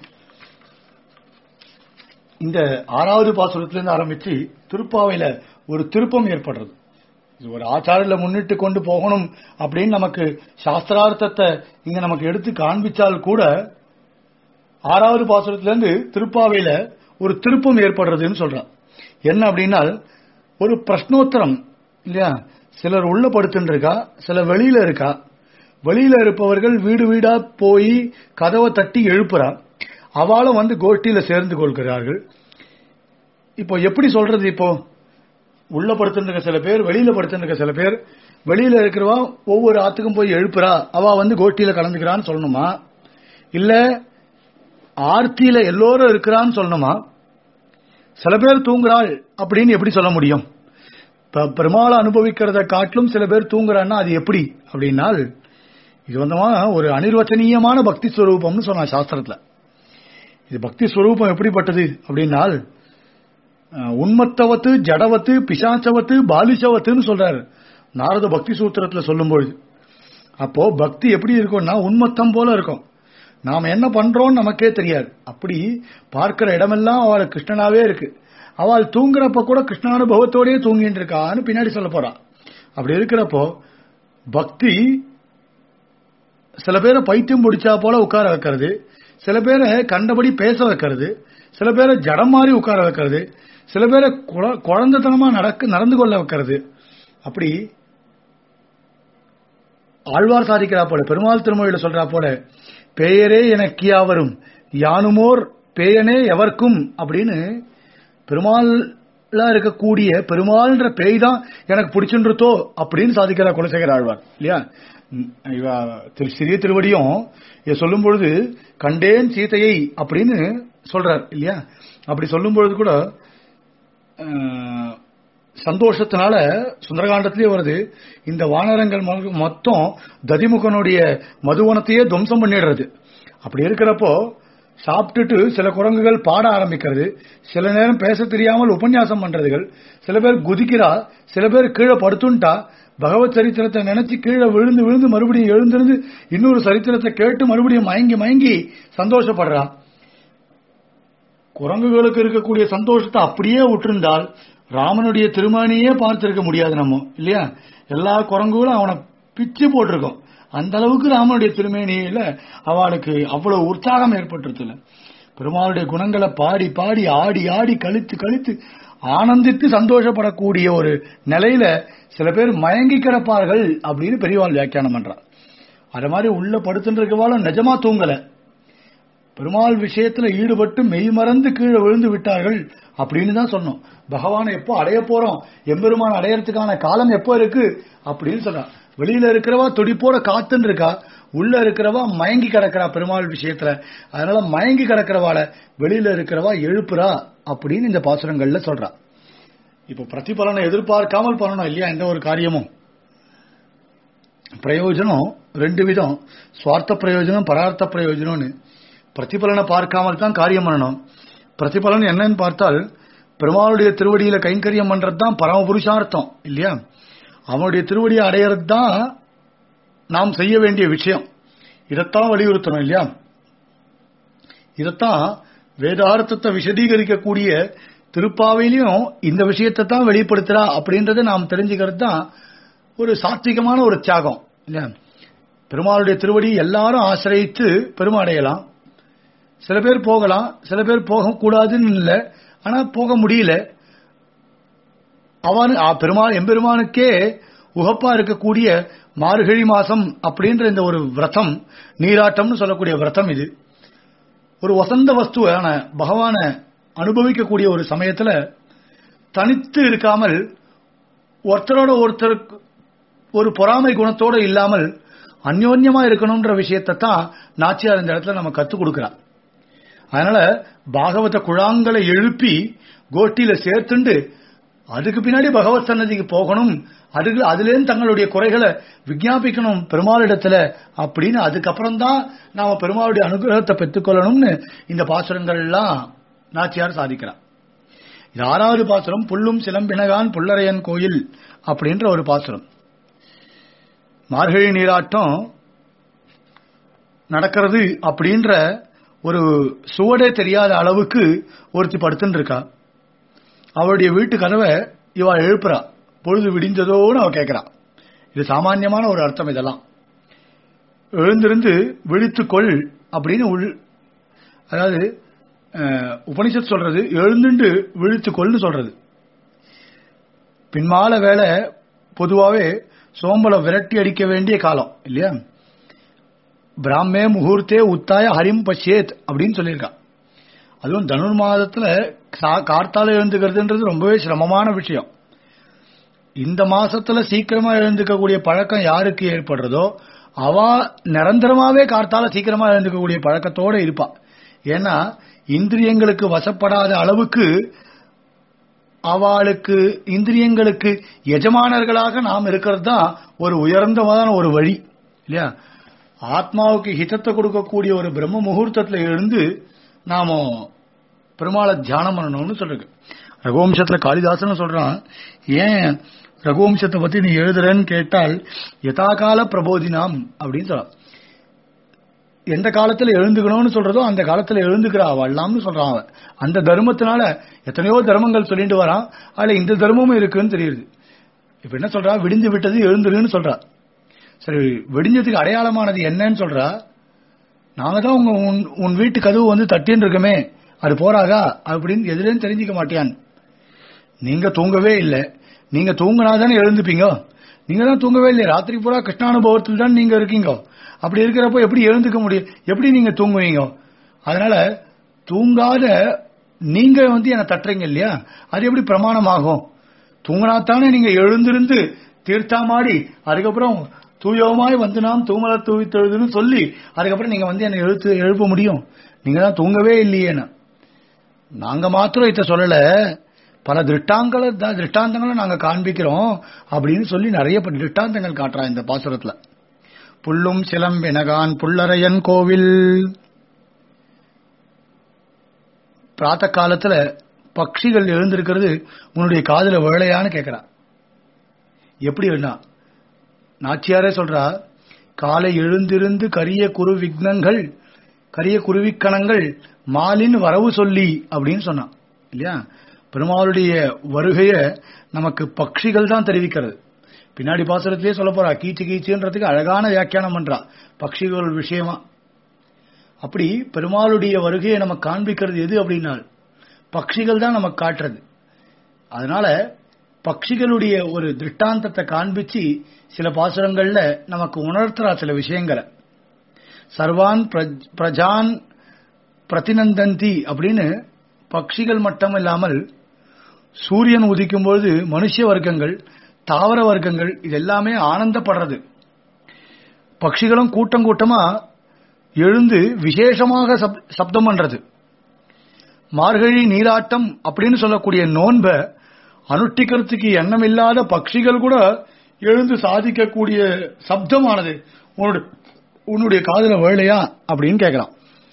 இந்த ஆறாவது பாசுரத்திலிருந்து ஆரம்பிச்சு திருப்பாவையில ஒரு திருப்பம் ஏற்படுறது இது ஒரு ஆச்சாரில முன்னிட்டு கொண்டு போகணும் அப்படின்னு நமக்கு சாஸ்திரார்த்தத்தை இங்க நமக்கு எடுத்து காண்பிச்சால் கூட ஆறாவது பாசுரத்திலிருந்து திருப்பாவையில ஒரு திருப்பம் ஏற்படுறதுன்னு சொல்றான் என்ன அப்படின்னா ஒரு பிரஷ்னோத்தரம் இல்லையா சிலர் உள்ள படுத்துன்னு இருக்கா சில வெளியில இருக்கா வெளியில இருப்பவர்கள் வீடு வீடா போய் கதவை தட்டி எழுப்புறா அவளும் வந்து கோஷ்டியில சேர்ந்து கொள்கிறார்கள் இப்போ எப்படி சொல்றது இப்போ உள்ள படுத்திருக்க சில பேர் வெளியில படுத்திருக்க சில பேர் வெளியில இருக்கிறவா ஒவ்வொரு ஆத்துக்கும் போய் எழுப்புறா அவ வந்து கோஷ்டியில கலந்துக்கிறான்னு சொல்லணுமா இல்ல ஆர்த்தியில எல்லோரும் இருக்கிறான்னு சொல்லணுமா சில பேர் தூங்குறாள் அப்படின்னு எப்படி சொல்ல முடியும் இப்ப பெருமாளை அனுபவிக்கிறத காட்டிலும் சில பேர் தூங்குறான்னா அது எப்படி அப்படின்னால் இது வந்தமா ஒரு அனிர்வச்சனீயமான பக்தி ஸ்வரூபம்னு சொன்னா சாஸ்திரத்துல இது பக்தி ஸ்வரூபம் எப்படிப்பட்டது அப்படின்னால் அஹ், உன்மத்தவத்து ஜடவத்து பிசாச்சவத்து பாலிசவத்துன்னு சொல்றாரு நாரத பக்தி சூத்திரத்துல சொல்லும்பொழுது அப்போ பக்தி எப்படி இருக்கும்னா உன்மத்தம் போல இருக்கும் நாம என்ன பண்றோம்னு நமக்கே தெரியாது அப்படி பார்க்கிற இடமெல்லாம் அவள் கிருஷ்ணனாவே இருக்கு அவள் தூங்குறப்ப கூட கிருஷ்ணானுபவத்தோடயே தூங்கிட்டு இருக்கான்னு பின்னாடி சொல்ல போறா அப்படி இருக்கிறப்போ பக்தி சில பேரை பைத்தியம் பிடிச்சா போல உட்கார வைக்கிறது சில பேரை கண்டபடி பேச வைக்கிறது சில பேரை ஜடம் மாதிரி உட்கார வைக்கிறது சில பேரை குழ- குழந்தைத்தனமா நடக்க நடந்து கொள்ள வைக்கிறது அப்படி ஆழ்வார் சாதிக்கிறா போல பெருமாள் திருமொழியில சொல்றா போல பேயரே எனக்கியா வரும் யானுமோர் பேயனே எவர்க்கும் அப்படின்னு பெருமாள்ல இருக்கக்கூடிய பெருமாள்ன்ற பேய் தான் எனக்கு பிடிச்சுன்றதோ அப்படின்னு சாதிக்கிறா குலசேகர ஆழ்வார் இல்லையா ம், இவ திரு சிறிய திருவடியும் இதை சொல்லும் பொழுது கண்டேன் சீதையை அப்படின்னு சொல்றார் இல்லையா அப்படி சொல்லும் பொழுது கூட அஹ், சந்தோஷத்தினால சுந்தரகாண்டத்திலேயே வருது இந்த வானரங்கள் மொ- மொத்தம் ததிமுகனுடைய மதுவனத்தையே துவம்சம் பண்ணிடுறது அப்படி இருக்கிறப்போ சாப்பிட்டுட்டு சில குரங்குகள் பாட ஆரம்பிக்கிறது சில நேரம் பேச தெரியாமல் உபன்யாசம் பண்றதுகள் சில பேர் குதிக்கிறா சில பேர் கீழே படுத்துன்ட்டா பகவத் சரித்திரத்தை நினைச்சு கீழே விழுந்து விழுந்து மறுபடியும் எழுந்திருந்து இன்னொரு சரித்திரத்தை கேட்டு மறுபடியும் மயங்கி மயங்கி சந்தோஷப்படுறா குரங்குகளுக்கு இருக்கக்கூடிய சந்தோஷத்தை அப்படியே விட்டிருந்தால் ராமனுடைய திருமணியே பார்த்திருக்க முடியாது நம்ம இல்லையா எல்லா குரங்குகளும் அவனை பிச்சு போட்டிருக்கோம் அந்த அளவுக்கு ராமனுடைய திருமேனியில அவளுக்கு அவ்வளவு உற்சாகம் ஏற்பட்டிருத்துல பெருமாளுடைய குணங்களை பாடி பாடி ஆடி ஆடி கழித்து கழித்து ஆனந்தித்து சந்தோஷப்படக்கூடிய ஒரு நிலையில சில பேர் மயங்கி கிடப்பார்கள் அப்படின்னு பெரியவாள் வியாக்கியானம் பண்றார் அது மாதிரி உள்ள படுத்துட்டு இருக்கவாளும் நிஜமா தூங்கல பெருமாள் விஷயத்துல ஈடுபட்டு மெய்மறந்து கீழே விழுந்து விட்டார்கள் அப்படின்னு தான் சொன்னோம் பகவானை எப்போ அடைய போறோம் எம்பெருமான் அடையறதுக்கான காலம் எப்போ இருக்கு அப்படின்னு சொல்றான் வெளியில இருக்கிறவா துடிப்போட காத்துன்னு இருக்கா உள்ள இருக்கிறவா மயங்கி கிடக்கிறா பெருமாள் விஷயத்துல அதனால மயங்கி கிடக்கிறவாள வெளியில இருக்கிறவா எழுப்புறா அப்படின்னு இந்த பாசுரங்கள்ல சொல்றா இப்ப பிரதிபலனை எதிர்பார்க்காமல் பண்ணணும் இல்லையா எந்த ஒரு காரியமும் பிரயோஜனம் ரெண்டு விதம் சுவார்த்த பிரயோஜனம் பரார்த்த பிரயோஜனம்னு பிரதிபலனை பார்க்காமல் தான் காரியம் பண்ணணும் பிரதிபலன் என்னன்னு பார்த்தால் பெருமாளுடைய திருவடியில கைங்கரியம் பண்றது தான் பரம புருஷார்த்தம் இல்லையா அவனுடைய திருவடியை அடையிறது தான் நாம் செய்ய வேண்டிய விஷயம் இதைத்தான் வலியுறுத்தணும் இல்லையா இதைத்தான் வேதார்த்தத்தை விசதீகரிக்கக்கூடிய திருப்பாவையிலையும் இந்த விஷயத்தை தான் வெளிப்படுத்துறா அப்படின்றத நாம் தெரிஞ்சுக்கிறது தான் ஒரு சாத்விகமான ஒரு தியாகம் இல்லையா பெருமாளுடைய திருவடி எல்லாரும் ஆசிரியத்து பெருமாடையலாம் சில பேர் போகலாம் சில பேர் போகக்கூடாதுன்னு இல்லை ஆனா போக முடியல அவன் ஆ, பெருமாள் எம்பெருமானுக்கே உகப்பா இருக்கக்கூடிய மார்கழி மாசம் அப்படின்ற இந்த ஒரு விரதம் நீராட்டம்னு சொல்லக்கூடிய விரதம் இது ஒரு வசந்த வஸ்துவான பகவானை அனுபவிக்கக்கூடிய ஒரு சமயத்துல தனித்து இருக்காமல் ஒருத்தரோட ஒருத்தருக்கு ஒரு பொறாமை குணத்தோட இல்லாமல் அந்யோன்யமா இருக்கணும்ன்ற விஷயத்தை தான் நாச்சியார் இந்த இடத்துல நம்ம கத்துக் கொடுக்கிறார் அதனால பாகவத குழாங்களை எழுப்பி கோஷ்டியில சேர்த்துண்டு அதுக்கு பின்னாடி பகவத் சன்னதிக்கு போகணும் அதுக்கு அதுலேருந்து தங்களுடைய குறைகளை விஞ்ஞாபிக்கணும் பெருமாளிடத்துல அப்படின்னு அதுக்கப்புறம் தான் நாம பெருமாளுடைய அனுகிரகத்தை பெற்றுக்கொள்ளணும்னு இந்த பாசுரங்கள் எல்லாம் நாச்சியார் சாதிக்கிறார் இது ஆறாவது பாசுரம் புல்லும் சிலம்பினகான் புல்லரையன் கோயில் அப்படின்ற ஒரு பாசுரம் மார்கழி நீராட்டம் நடக்கிறது அப்படின்ற ஒரு சுவடே தெரியாத அளவுக்கு ஒருத்தி படுத்துன்னு இருக்கா அவளுடைய வீட்டு கதவை இவ எழுப்புறா பொழுது விடிஞ்சதோன்னு அவ கேட்கிறா இது சாமான்யமான ஒரு அர்த்தம் இதெல்லாம் எழுந்திருந்து விழித்துக்கொள் அப்படின்னு உள் அதாவது அஹ், உபனிஷத் சொல்றது எழுந்துண்டு விழித்துக்கொள்னு சொல்றது பின்மால வேலை பொதுவாவே சோம்பலை விரட்டி அடிக்க வேண்டிய காலம் இல்லையா பிராமே முகூர்த்தே உத்தாய ஹரிம் பஷ்யேத் அப்படின்னு சொல்லியிருக்கா அதுவும் தனுர் மாதத்துல கா- கார்த்தால எழுந்துக்கிறதுன்றது ரொம்பவே சிரமமான விஷயம் இந்த மாசத்துல சீக்கிரமா எழுந்துக்கக்கூடிய பழக்கம் யாருக்கு ஏற்படுறதோ அவ நிரந்தரமாவே கார்த்தால சீக்கிரமா எழுந்துக்கக்கூடிய பழக்கத்தோட இருப்பா ஏன்னா இந்திரியங்களுக்கு வசப்படாத அளவுக்கு அவளுக்கு இந்திரியங்களுக்கு எஜமானர்களாக நாம் இருக்கிறது தான் ஒரு உயர்ந்தமான ஒரு வழி இல்லையா ஆத்மாவுக்கு ஹிதத்தை கொடுக்கக்கூடிய ஒரு பிரம்ம முகூர்த்தத்துல எழுந்து நாம பெருமாளை தியானம் பண்ணணும்னு சொல்றது ரகுவம்சத்துல காளிதாசன் சொல்றான் ஏன் ரகுவம்சத்தை பத்தி நீ எழுதுறன்னு கேட்டால் யதாகால பிரபோதினாம் அப்படின்னு சொல்றான் எந்த காலத்துல எழுந்துக்கணும்னு சொல்றதோ அந்த காலத்துல எழுந்துக்கிறா அவள்லாம்னு சொல்றான் அவன் அந்த தர்மத்தினால எத்தனையோ தர்மங்கள் சொல்லிட்டு வரான் அதுல இந்த தர்மமும் இருக்குன்னு தெரியுது இப்ப என்ன சொல்றா விடிஞ்சு விட்டது எழுந்துருன்னு சொல்றா சரி விடிஞ்சதுக்கு அடையாளமானது என்னன்னு சொல்றா நாங்க தான் உங்க உன் உன் வீட்டு கதவு வந்து தட்டின்னு இருக்கமே அது போறாதா அப்படின்னு எதுலேயும் தெரிஞ்சுக்க மாட்டியான் நீங்க தூங்கவே இல்லை நீங்க தூங்கினாதானே எழுந்துப்பீங்க நீங்க தான் தூங்கவே இல்லை ராத்திரி பூரா கிருஷ்ணானுபவத்தில் தான் நீங்க இருக்கீங்க அப்படி இருக்கிறப்போ எப்படி எழுந்துக்க முடியும் எப்படி நீங்க தூங்குவீங்க அதனால தூங்காத நீங்க வந்து என்ன தட்டுறீங்க இல்லையா அது எப்படி பிரமாணமாகும் தூங்கினாத்தானே நீங்க எழுந்திருந்து தீர்த்தாமாடி அதுக்கப்புறம் தூயவுமாய் வந்து நாம் தூமல தூவித்தெழுதுன்னு சொல்லி அதுக்கப்புறம் நீங்க வந்து என்ன எழுத்து எழுப்ப முடியும் நீங்க தான் தூங்கவே இல்லையே நாங்க மாத்திரம் இத சொல்லல பல திருட்டாங்களை திருஷ்டாந்தங்களை நாங்க காண்பிக்கிறோம் அப்படின்னு சொல்லி நிறைய ப- திருஷ்டாந்தங்கள் காட்டுறா இந்த பாசுரத்துல புல்லும் சிலம்பினகான் புல்லரையன் கோவில் பிராத்த காலத்துல பட்சிகள் எழுந்திருக்கிறது உன்னுடைய காதுல வேளையான்னு கேக்குறா எப்படி என்ன நாச்சியாரே சொல்றா காலை எழுந்திருந்து கரிய குரு விக்னங்கள் கரிய குருவிக்கணங்கள் மாலின் வரவு சொல்லி அப்படின்னு சொன்னான் இல்லையா பெருமாளுடைய வருகைய நமக்கு பட்சிகள் தான் தெரிவிக்கிறது பின்னாடி பாசுரத்திலே சொல்ல போறா கீச்சு கீச்சுன்றதுக்கு அழகான வியாக்கியானம் பண்றா பட்சிகள் விஷயமா அப்படி பெருமாளுடைய வருகையை நம்ம காண்பிக்கிறது எது அப்படின்னா பட்சிகள் தான் நமக்கு காட்டுறது அதனால பட்சிகளுடைய ஒரு திருஷ்டாந்தத்தை காண்பிச்சு சில பாசுரங்கள்ல நமக்கு உணர்த்துறா சில விஷயங்களை சர்வான் பிரஜ்- பிரஜான் பிரதிநந்தந்தி அப்படின்னு பட்சிகள் மட்டும் இல்லாமல் சூரியன் உதிக்கும் பொழுது மனுஷ வர்க்கங்கள் தாவர வர்க்கங்கள் இது எல்லாமே ஆனந்தப்படுறது பட்சிகளும் கூட்டம் கூட்டமா எழுந்து விசேஷமாக சப்- சப்தம் பண்றது மார்கழி நீராட்டம் அப்படின்னு சொல்லக்கூடிய நோன்ப அனுஷ்டிக்கிறதுக்கு எண்ணம் இல்லாத பட்சிகள் கூட எழுந்து சாதிக்கக்கூடிய சப்தமானது உன்னுடைய உன்னுடைய காதுல வேலையா அப்படின்னு கேட்கலாம்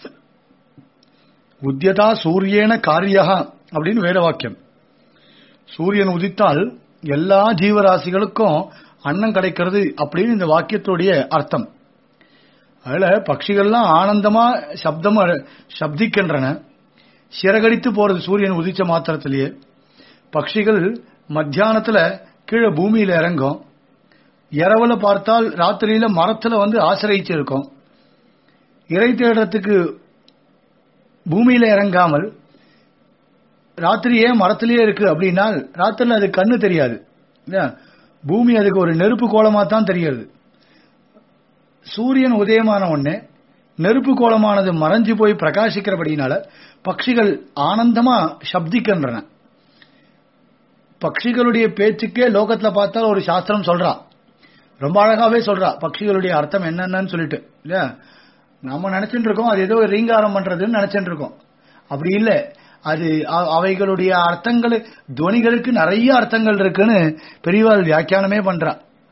உத்தியதா சூரியன காரியா அப்படின்னு வேத வாக்கியம் சூரியன் உதித்தால் எல்லா ஜீவராசிகளுக்கும் அன்னம் கிடைக்கிறது அப்படின்னு இந்த வாக்கியத்துடைய அர்த்தம் அதுல பட்சிகள்லாம் ஆனந்தமா சப்தம் அ- சப்திக்கின்றன சிறகடித்து போறது சூரியன் உதிச்ச மாத்திரத்திலேயே பட்சிகள் மத்தியானத்துல கீழே பூமியில இறங்கும் இரவுல பார்த்தால் ராத்திரியில மரத்துல வந்து ஆசிரயிச்சு இருக்கும் இறை தேடுறதுக்கு பூமியில இறங்காமல் ராத்திரி ஏன் மரத்திலேயே இருக்கு அப்படின்னா ராத்திரில அது கண்ணு தெரியாது இல்லையா? பூமி அதுக்கு ஒரு நெருப்பு கோலமா தான் தெரிகிறது சூரியன் உதயமான உடனே நெருப்பு கோலமானது மறைஞ்சு போய் பிரகாசிக்கிறபடினால பட்சிகள் ஆனந்தமா சப்திக்கின்றன பட்சிகளுடைய பேச்சுக்கே லோகத்துல பார்த்தா ஒரு சாஸ்திரம் சொல்றா ரொம்ப அழகாவே சொல்றா பட்சிகளுடைய அர்த்தம் என்னென்னு சொல்லிட்டு இல்லையா நம்ம நினைச்சிட்டு இருக்கோம் அது ஏதோ ரீங்காரம் பண்றதுன்னு நினைச்சிட்டு இருக்கோம் அப்படி இல்ல அது அ- அவைகளுடைய அர்த்தங்கள் துவனிகளுக்கு நிறைய அர்த்தங்கள் இருக்குன்னு பெரியவாள் வியாக்கியானமே பண்றா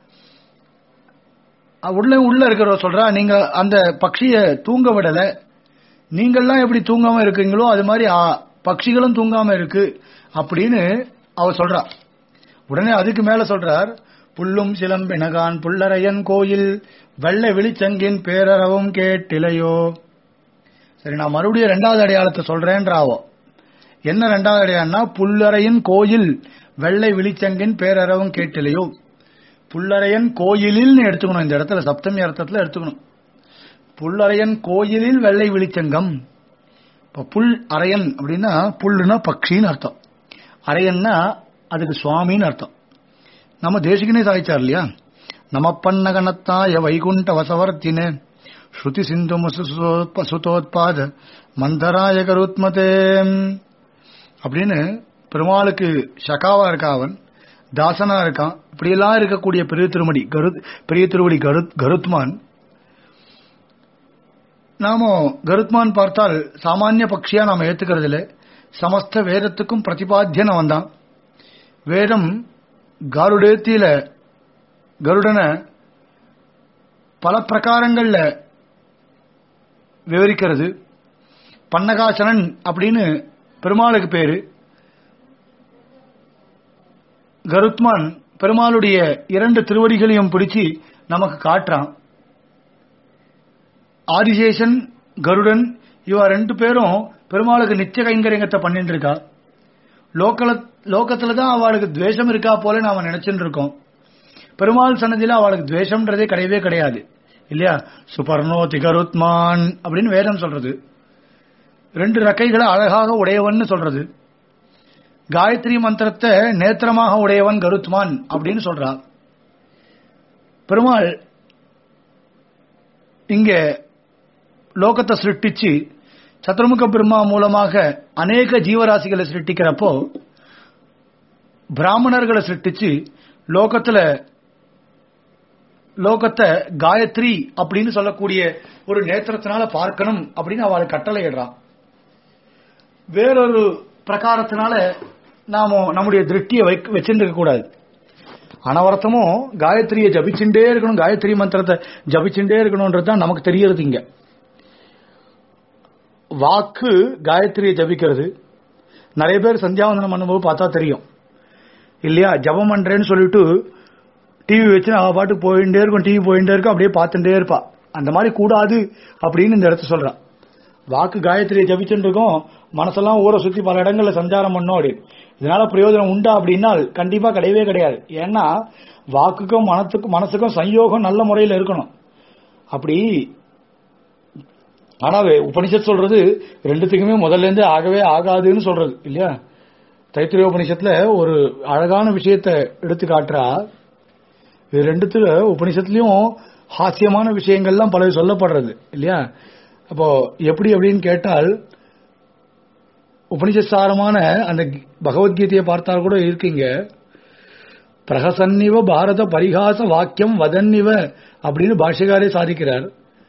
அ- உள்ள உள்ள இருக்கிறவ சொல்றா நீங்க அந்த பட்சிய தூங்க விடல நீங்கள்லாம் எப்படி தூங்காம இருக்கீங்களோ அது மாதிரி ஆ, பட்சிகளும் தூங்காம இருக்கு அப்படின்னு அவ சொல்றா உடனே அதுக்கு மேல சொல்றார் புல்லும் சிலம்பினகான் புல்லரையன் கோயில் வெள்ளை விழிச்சங்கின் பேரறவும் கேட்டிலையோ சரி நான் மறுபடியும் ரெண்டாவது அடையாளத்தை சொல்றேன்றாவோ என்ன ரெண்டாவது அடையாளம்னா புல்லறையின் கோயில் வெள்ளை விழிச்சங்கின் பேரறவும் கேட்டிலையோ புல்லறையன் கோயிலில்னு எடுத்துக்கணும் இந்த இடத்துல சப்தமி அர்த்தத்துல எடுத்துக்கணும் புல்லறையன் கோயிலில் வெள்ளை விழிச்சங்கம் இப்ப புல் அரையன் அப்படின்னா புல்லுனா பக்ஷின்னு அர்த்தம் அரையன்னா அதுக்கு சுவாமின்னு அர்த்தம் நம்ம தேசிகனே சாதிச்சார் இல்லையா நம பன்னகனத்தாய வைகுண்ட வசவர்த்தினே ஸ்ருதி சிந்து சுதோத்பாத மந்தராய கருத்மதே அப்படின்னு பெருமாளுக்கு ஷகாவா இருக்கான் அவன் தாசனா இருக்கான் இப்படியெல்லாம் இருக்கக்கூடிய பெரிய திருமடி கரு பெரிய திருவடி கரு கருத்மான் நாம கருத்மான் பார்த்தால் சாமானிய பக்ஷியா நாம ஏத்துக்கிறது இல்லை சமஸ்த வேதத்துக்கும் பிரதிபாத்தியன் அவன் தான் வேதம் கருடேத்தியில கருடனை பல பிரகாரங்கள்ல விவரிக்கிறது பன்னகாசனன் அப்படின்னு பெருமாளுக்கு பேரு கருத்மான் பெருமாளுடைய இரண்டு திருவடிகளையும் பிடிச்சு நமக்கு காட்டுறான் ஆதிசேஷன் கருடன் இவ ரெண்டு பேரும் பெருமாளுக்கு நித்திய கைங்கரியங்கத்தை பண்ணிட்டு இருக்கா லோக்கல லோக்கத்துல தான் அவளுக்கு துவேஷம் இருக்கா போல நாம நினைச்சுட்டு இருக்கோம் பெருமாள் சன்னதியில அவளுக்கு துவேஷம்ன்றதே கிடையவே கிடையாது இல்லையா சுபர்ணோ திகருத்மான் அப்படின்னு வேதம் சொல்றது ரெண்டு ரக்கைகளை அழகாக உடையவன் சொல்றது காயத்ரி மந்திரத்தை நேத்திரமாக உடையவன் கருத்மான் அப்படின்னு சொல்றா பெருமாள் இங்க லோகத்தை சிருஷ்டிச்சு சதுர்முக பிரம்மா மூலமாக அநேக ஜீவராசிகளை சிருஷ்டிக்கிறப்போ பிராமணர்களை சிருஷ்டிச்சு லோகத்துல லோகத்தை காயத்ரி அப்படின்னு சொல்லக்கூடிய ஒரு நேத்திரத்தினால பார்க்கணும் அப்படின்னு அவளுக்கு கட்டளை இடுறான் வேறொரு பிரகாரத்தினால நாம நம்முடைய திருஷ்டியை வச்சிருக்க கூடாது அனவரத்தமும் காயத்ரியை ஜபிச்சுட்டே இருக்கணும் காயத்ரி மந்திரத்தை ஜபிச்சுட்டே இருக்கணும்ன்றது தான் நமக்கு தெரியறது இங்க வாக்கு காயத்ரியை ஜபிக்கிறது நிறைய பேர் சந்தியாவந்தனம் பண்ணும்போது பார்த்தா தெரியும் இல்லையா ஜபம் பண்றேன்னு சொல்லிட்டு டிவி வச்சு அவ பாட்டு போயிட்டே இருக்கும் டிவி போயிட்டே இருக்கும் அப்படியே பார்த்துட்டே இருப்பா அந்த மாதிரி கூடாது அப்படின்னு இந்த இடத்த சொல்றான் வாக்கு காயத்ரியை ஜபிச்சுட்டு இருக்கோம் மனசெல்லாம் ஊரை சுத்தி பல இடங்கள்ல சஞ்சாரம் பண்ணோம் அப்படி இதனால பிரயோஜனம் உண்டா அப்படின்னா கண்டிப்பா கிடையவே கிடையாது ஏன்னா வாக்குக்கும் மனத்துக்கும் மனசுக்கும் சயோகம் நல்ல முறையில் இருக்கணும் அப்படி ஆனா உபனிஷத் சொல்றது ரெண்டுத்துக்குமே முதல்ல இருந்து ஆகவே ஆகாதுன்னு சொல்றது இல்லையா தைத்திரிய உபனிஷத்துல ஒரு அழகான விஷயத்த எடுத்து காட்டுறா இது ரெண்டுத்துல உபனிஷத்துலயும் ஹாஸ்யமான விஷயங்கள்லாம் பல சொல்லப்படுறது இல்லையா அப்போ எப்படி அப்படின்னு கேட்டால் உபனிஷசாரமான அந்த பகவத்கீதையை பார்த்தால் கூட இருக்கீங்க பிரகசன்னிவ பாரத பரிகாச வாக்கியம் வதன்னிவ அப்படின்னு பாஷ்யகாரே சாதிக்கிறார்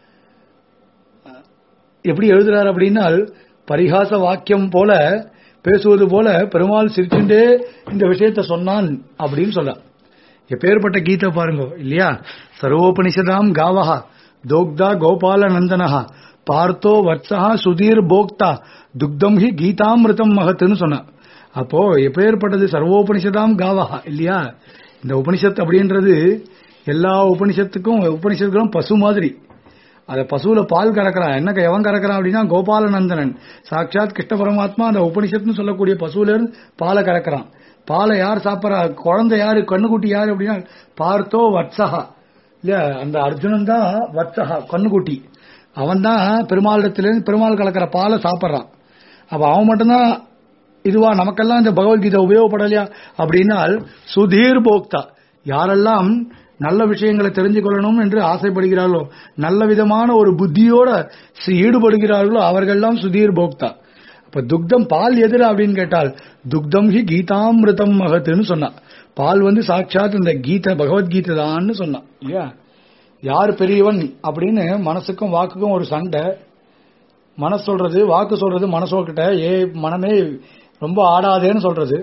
எப்படி எழுதுறார் அப்படின்னால் பரிகாச வாக்கியம் போல பேசுவது போல பெருமாள் சிரிச்சுட்டே இந்த விஷயத்த சொன்னான் அப்படின்னு சொல்ல எப்பேற்பட்ட கீதை பாருங்க இல்லையா சர்வோபனிஷதாம் காவஹா தோக்தா கோபால நந்தனஹா பார்த்தோ வத்சஹா சுதீர் போக்தா துக்தம் ஹி கீதாமிருதம் மகத்துன்னு சொன்னான் அப்போ எப்பேற்பட்டது சர்வோபனிஷதாம் காவஹா இல்லையா இந்த உபனிஷத் அப்படின்றது எல்லா உபனிஷத்துக்கும் உபனிஷத்துகளும் பசு மாதிரி அத பசுல பால் கறக்கிறான் என்ன எவன் கறக்கிறான் அப்படின்னா கோபாலநந்தனன் சாட்சாத் கிருஷ்ண பரமாத்மா அந்த உபனிஷத்துன்னு சொல்லக்கூடிய பசுல இருந்து பாலை கறக்கிறான் பாலை யார் சாப்பிட்றா குழந்தை யாரு கண்ணுக்குட்டி யாரு அப்படின்னா பார்த்தோ வத்சகா இல்ல அந்த அர்ஜுனன் தான் வத்சகா கண்ணுக்குட்டி அவன் தான் பெருமாளிடத்திலிருந்து பெருமாள் கலக்கிற பாலை சாப்பிட்றான் அப்ப அவன் மட்டும்தான் இதுவா நமக்கெல்லாம் இந்த பகவத்கீதை உபயோகப்படலையா அப்படின்னால் சுதீர் போக்தா யாரெல்லாம் நல்ல விஷயங்களை தெரிஞ்சு கொள்ளணும் என்று ஆசைப்படுகிறார்களோ நல்ல விதமான ஒரு புத்தியோட ஈடுபடுகிறார்களோ அவர்கள்லாம் சுதீர் போக்தா அப்ப துக்தம் பால் எதிர அப்படின்னு கேட்டால் துக்தம் ஹி கீதாமிருதம் மகத்துன்னு சொன்னான் பால் வந்து சாட்சாத் இந்த கீதை பகவத்கீதை தான்னு சொன்னான் இல்லையா யார் பெரியவன் அப்படின்னு மனசுக்கும் வாக்குக்கும் ஒரு சண்டை மனசு சொல்றது வாக்கு சொல்றது மனசோக்கிட்ட ஏ மனமே ரொம்ப ஆடாதேன்னு சொல்றது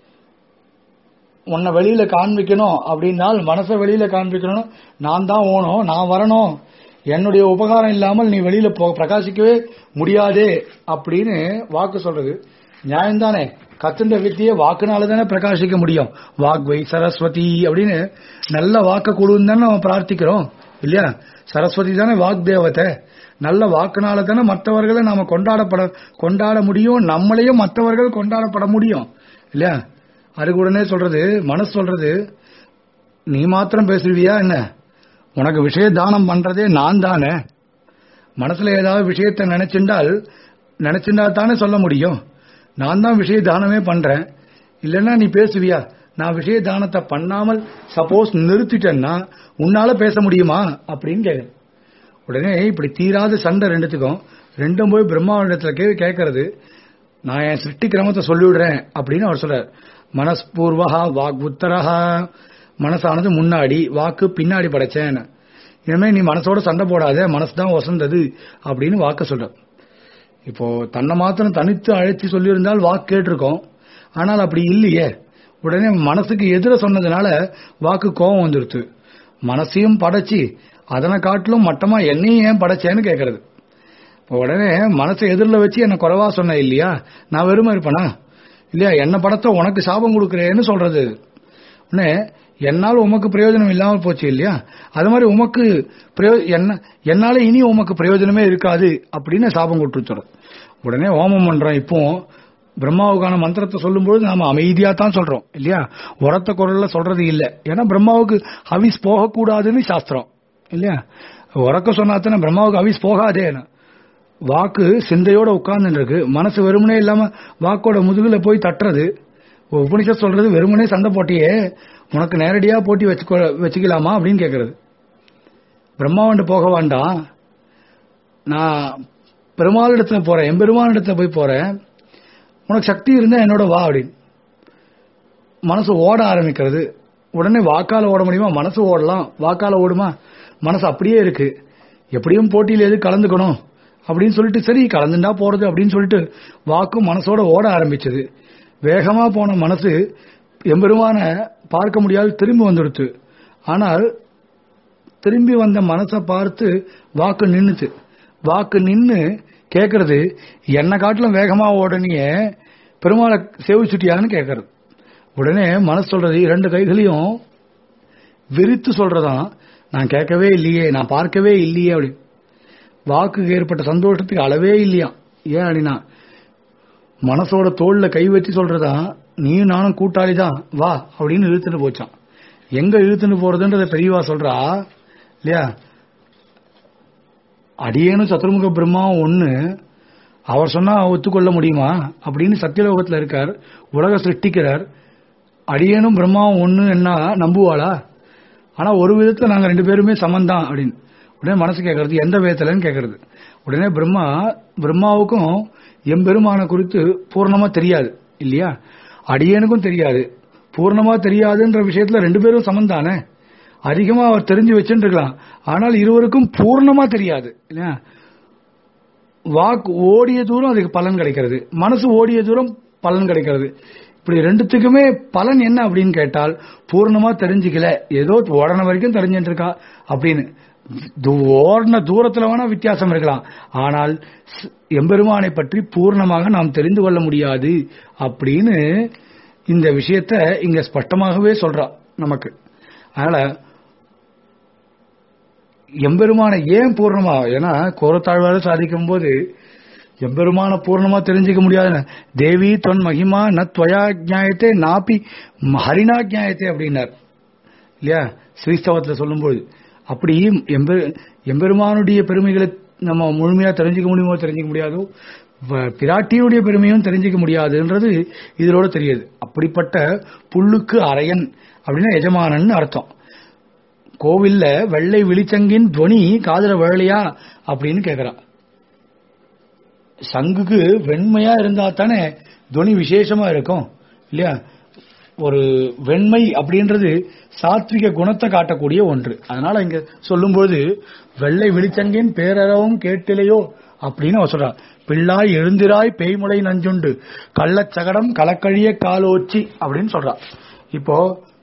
உன்னை வெளியில காண்பிக்கணும் அப்படின்னால் மனசை வெளியில காண்பிக்கணும் நான் தான் ஓணும் நான் வரணும் என்னுடைய உபகாரம் இல்லாமல் நீ வெளியில பிரகாசிக்கவே முடியாதே அப்படின்னு வாக்கு சொல்றது நியாயம்தானே கத்துண்ட வித்திய வாக்குனால தானே பிரகாசிக்க முடியும் வாக்வை சரஸ்வதி அப்படின்னு நல்ல வாக்க கொடுன்னு தானே நம்ம பிரார்த்திக்கிறோம் இல்லையா சரஸ்வதி தானே வாக் தேவத்தை நல்ல வாக்குனால தானே மற்றவர்களை நாம கொண்டாடப்பட கொண்டாட முடியும் நம்மளையும் மற்றவர்கள் கொண்டாடப்பட முடியும் இல்லையா அதுக்கு உடனே சொல்றது மனசு சொல்றது நீ மாத்திரம் பேசுவியா என்ன உனக்கு விஷய தானம் பண்றதே நான் தானே மனசுல ஏதாவது விஷயத்தை நினைச்சிருந்தால் நினைச்சிருந்தா தானே சொல்ல முடியும் நான் தான் விஷய தானமே பண்றேன் இல்லைன்னா நீ பேசுவியா நான் விஷய தானத்தை பண்ணாமல் சப்போஸ் நிறுத்திட்டேன்னா உன்னால பேச முடியுமா அப்படின்னு கேட்க உடனே இப்படி தீராத சண்டை ரெண்டுத்துக்கும் ரெண்டும் போய் பிரம்மாவிடத்துல கேள்வி கேட்கறது நான் என் சிருஷ்டி கிரமத்தை சொல்லிவிடுறேன் அப்படின்னு அவர் சொல்றார் மனஸ்பூர்வகா வாக் உத்தரஹா மனசானது முன்னாடி வாக்கு பின்னாடி படைச்சேன் இனிமே நீ மனசோட சண்டை போடாத மனசு தான் வசந்தது அப்படின்னு வாக்க சொல்ற இப்போ தன்னை மாத்திரம் தனித்து அழைச்சி சொல்லியிருந்தால் வாக்கு கேட்டிருக்கோம் ஆனால் அப்படி இல்லையே உடனே மனசுக்கு எதிர சொன்னதுனால வாக்கு கோபம் வந்துருச்சு மனசையும் படைச்சி அதனை காட்டிலும் மட்டமா என்னையும் ஏன் படைச்சேன்னு கேட்கறது இப்போ உடனே மனசை எதிரில் வச்சு என்ன குறைவா சொன்ன இல்லையா நான் வெறுமை இருப்பேனா இல்லையா என்ன படத்தை உனக்கு சாபம் கொடுக்குறேன்னு சொல்றது உடனே என்னால் உமக்கு பிரயோஜனம் இல்லாமல் போச்சு இல்லையா அது மாதிரி உமக்கு பிரயோ- என்ன என்னால இனி உமக்கு பிரயோஜனமே இருக்காது அப்படின்னு சாபம் கொடுத்துரு உடனே ஹோமம் பண்றோம் இப்போ பிரம்மாவுக்கான மந்திரத்தை சொல்லும்போது நாம அமைதியா தான் சொல்றோம் இல்லையா உரத்த குரல்ல சொல்றது இல்ல ஏன்னா பிரம்மாவுக்கு ஹவிஸ் போகக்கூடாதுன்னு சாஸ்திரம் இல்லையா உறக்க சொன்னாத்தானே பிரம்மாவுக்கு ஹவிஸ் போகாதேன்னு வாக்கு சிந்தையோட உட்கார்ந்து இருக்கு மனசு வெறுமனே இல்லாம வாக்கோட முதுகுல போய் தட்டுறது உபனிஷத் சொல்றது வெறுமனே சண்டை போட்டியே உனக்கு நேரடியா போட்டி வச்சுக்கோ வச்சுக்கலாமா அப்படின்னு கேக்குறது பிரம்மாவண்டு போக வேண்டாம் நான் பெருமாளிடத்துல போறேன் எம்பெருமானிடத்துல போய் போறேன் உனக்கு சக்தி இருந்தா என்னோட வா அப்படின்னு மனசு ஓட ஆரம்பிக்கிறது உடனே வாக்கால ஓட முடியுமா மனசு ஓடலாம் வாக்கால ஓடுமா மனசு அப்படியே இருக்கு எப்படியும் போட்டியில் எது கலந்துக்கணும் அப்படின்னு சொல்லிட்டு சரி கலந்துண்டா போறது அப்படின்னு சொல்லிட்டு வாக்கும் மனசோட ஓட ஆரம்பிச்சது வேகமா போன மனசு எம்பெருமான பார்க்க முடியாது திரும்பி வந்துடுத்து ஆனால் திரும்பி வந்த மனசை பார்த்து வாக்கு நின்னுச்சு வாக்கு நின்னு கேக்குறது என்ன காட்டிலும் வேகமா ஓடனியே பெருமாளை சேவிச்சுட்டியான்னு கேக்குறது உடனே மனசு சொல்றது இரண்டு கைகளையும் விரித்து சொல்றதாம் நான் கேட்கவே இல்லையே நான் பார்க்கவே இல்லையே அப்படி வாக்குக்கு ஏற்பட்ட சந்தோஷத்துக்கு அளவே இல்லையா ஏன் அப்படின்னா மனசோட தோல்ல கை வச்சு சொல்றதா நீயும் நானும் கூட்டாளி தான் வா அப்படின்னு இழுத்துட்டு போச்சான் எங்க இழுத்துட்டு போறதுன்றத பெரியவா சொல்றா இல்லையா அடியேனும் சத்துருமுக பிரம்மாவும் ஒண்ணு அவர் சொன்னா ஒத்துக்கொள்ள முடியுமா அப்படின்னு சத்தியலோகத்துல இருக்கார் உலக சிருஷ்டிக்கிறார் அடியேனும் பிரம்மாவும் ஒண்ணு என்ன நம்புவாளா ஆனா ஒரு விதத்துல நாங்க ரெண்டு பேருமே சமந்தான் அப்படின்னு உடனே மனசு கேட்கறது எந்த விதத்துலன்னு கேட்கறது உடனே பிரம்மா பிரம்மாவுக்கும் எம்பெருமான குறித்து பூர்ணமா தெரியாது இல்லையா அடியேனுக்கும் தெரியாது பூர்ணமா தெரியாதுன்ற விஷயத்துல ரெண்டு பேரும் சமந்தானே அதிகமா அவர் தெரிஞ்சு வச்சுட்டு இருக்கலாம் ஆனால் இருவருக்கும் பூர்ணமா தெரியாது இல்லையா வாக்கு ஓடிய தூரம் அதுக்கு பலன் கிடைக்கிறது மனசு ஓடிய தூரம் பலன் கிடைக்கிறது இப்படி ரெண்டுத்துக்குமே பலன் என்ன அப்படின்னு கேட்டால் பூர்ணமா தெரிஞ்சுக்கல ஏதோ ஓடன வரைக்கும் தெரிஞ்சுட்டு இருக்கா அப்படின்னு து- ஓடின தூரத்துல வேணா வித்தியாசம் இருக்கலாம் ஆனால் ஸ்- எம்பெருமானை பற்றி பூர்ணமாக நாம் தெரிந்து கொள்ள முடியாது அப்படின்னு இந்த விஷயத்த இங்க ஸ்பஷ்டமாகவே சொல்றா நமக்கு அதனால எம்பெருமானை ஏன் பூர்ணமா ஏன்னா கோரத்தாழ்வார சாதிக்கும் போது எம்பெருமான பூர்ணமா தெரிஞ்சுக்க முடியாது தேவி தொன் மகிமா ந துவயா ஜாயத்தே நாப்பி ஹரிணா ஜாயத்தே அப்படின்னார் இல்லையா ஸ்ரீஸ்தவத்துல சொல்லும்போது அப்படி எம்பெரு எம்பெருமானுடைய பெருமைகளை நம்ம முழுமையா தெரிஞ்சுக்க முடியுமோ தெரிஞ்சுக்க முடியாதோ வ- பிராட்டியினுடைய பெருமையும் தெரிஞ்சுக்க முடியாதுன்றது இதோட தெரியுது அப்படிப்பட்ட புல்லுக்கு அரையன் அப்படின்னா எஜமானன் அர்த்தம் கோவில்ல வெள்ளை விழிச்சங்கின் துவனி காதுல வேலையா அப்படின்னு கேக்குறா சங்குக்கு வெண்மையா இருந்தா தானே துவனி விசேஷமா இருக்கும் இல்லையா ஒரு வெண்மை அப்படின்றது சாத்விக குணத்தை காட்டக்கூடிய ஒன்று அதனால இங்க சொல்லும்போது வெள்ளை விழிச்சங்கின் பேரறவும் கேட்டிலையோ அப்படின்னு அவ சொல்றா பிள்ளாய் எழுந்திராய் பேய்முளை நஞ்சுண்டு கள்ளச்சகடம் கலக்கழிய காலோச்சி அப்படின்னு சொல்றா இப்போ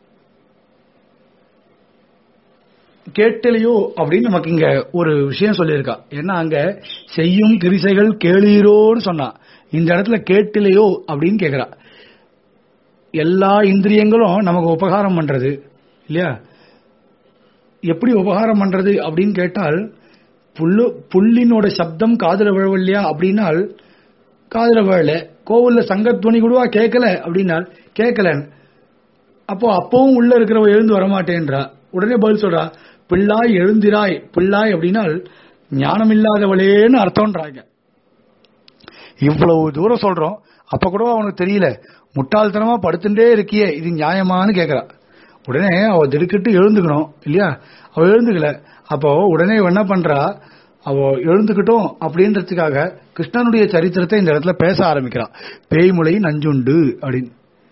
கேட்டலையோ அப்படின்னு நமக்கு இங்க ஒரு விஷயம் சொல்லியிருக்கா ஏன்னா அங்க செய்யும் கிரிசைகள் கேளீரோன்னு சொன்னா இந்த இடத்துல கேட்டிலையோ அப்படின்னு கேக்குறா எல்லா இந்திரியங்களும் நமக்கு உபகாரம் பண்றது இல்லையா எப்படி உபகாரம் பண்றது அப்படின்னு கேட்டால் புல்லு புல்லினோட சப்தம் காதுல விழவில்லையா அப்படின்னால் காதுல விழல கோவில்ல சங்கத்வனி கூடவா கேட்கல அப்படின்னால் கேட்கலன்னு அப்போ அப்பவும் உள்ள இருக்கிறவ எழுந்து வரமாட்டேன்றா உடனே பதில் சொல்றா பிள்ளாய் எழுந்திராய் பிள்ளாய் அப்படின்னால் ஞானம் இல்லாதவளேன்னு அர்த்தம்ன்றாங்க இவ்வளவு தூரம் சொல்றோம் அப்ப கூட அவனுக்கு தெரியல முட்டாள்தனமா படுத்துட்டே இருக்கியே இது நியாயமான்னு கேக்குறா உடனே அவ திடுக்கிட்டு எழுந்துக்கணும் இல்லையா அவ எழுந்துக்கல அப்போ உடனே இவ என்ன பண்றா அவ எழுந்துக்கிட்டோம் அப்படின்றதுக்காக கிருஷ்ணனுடைய சரித்திரத்தை இந்த இடத்துல பேச ஆரம்பிக்கிறான் பேய்முலை நஞ்சுண்டு அப்படின்னு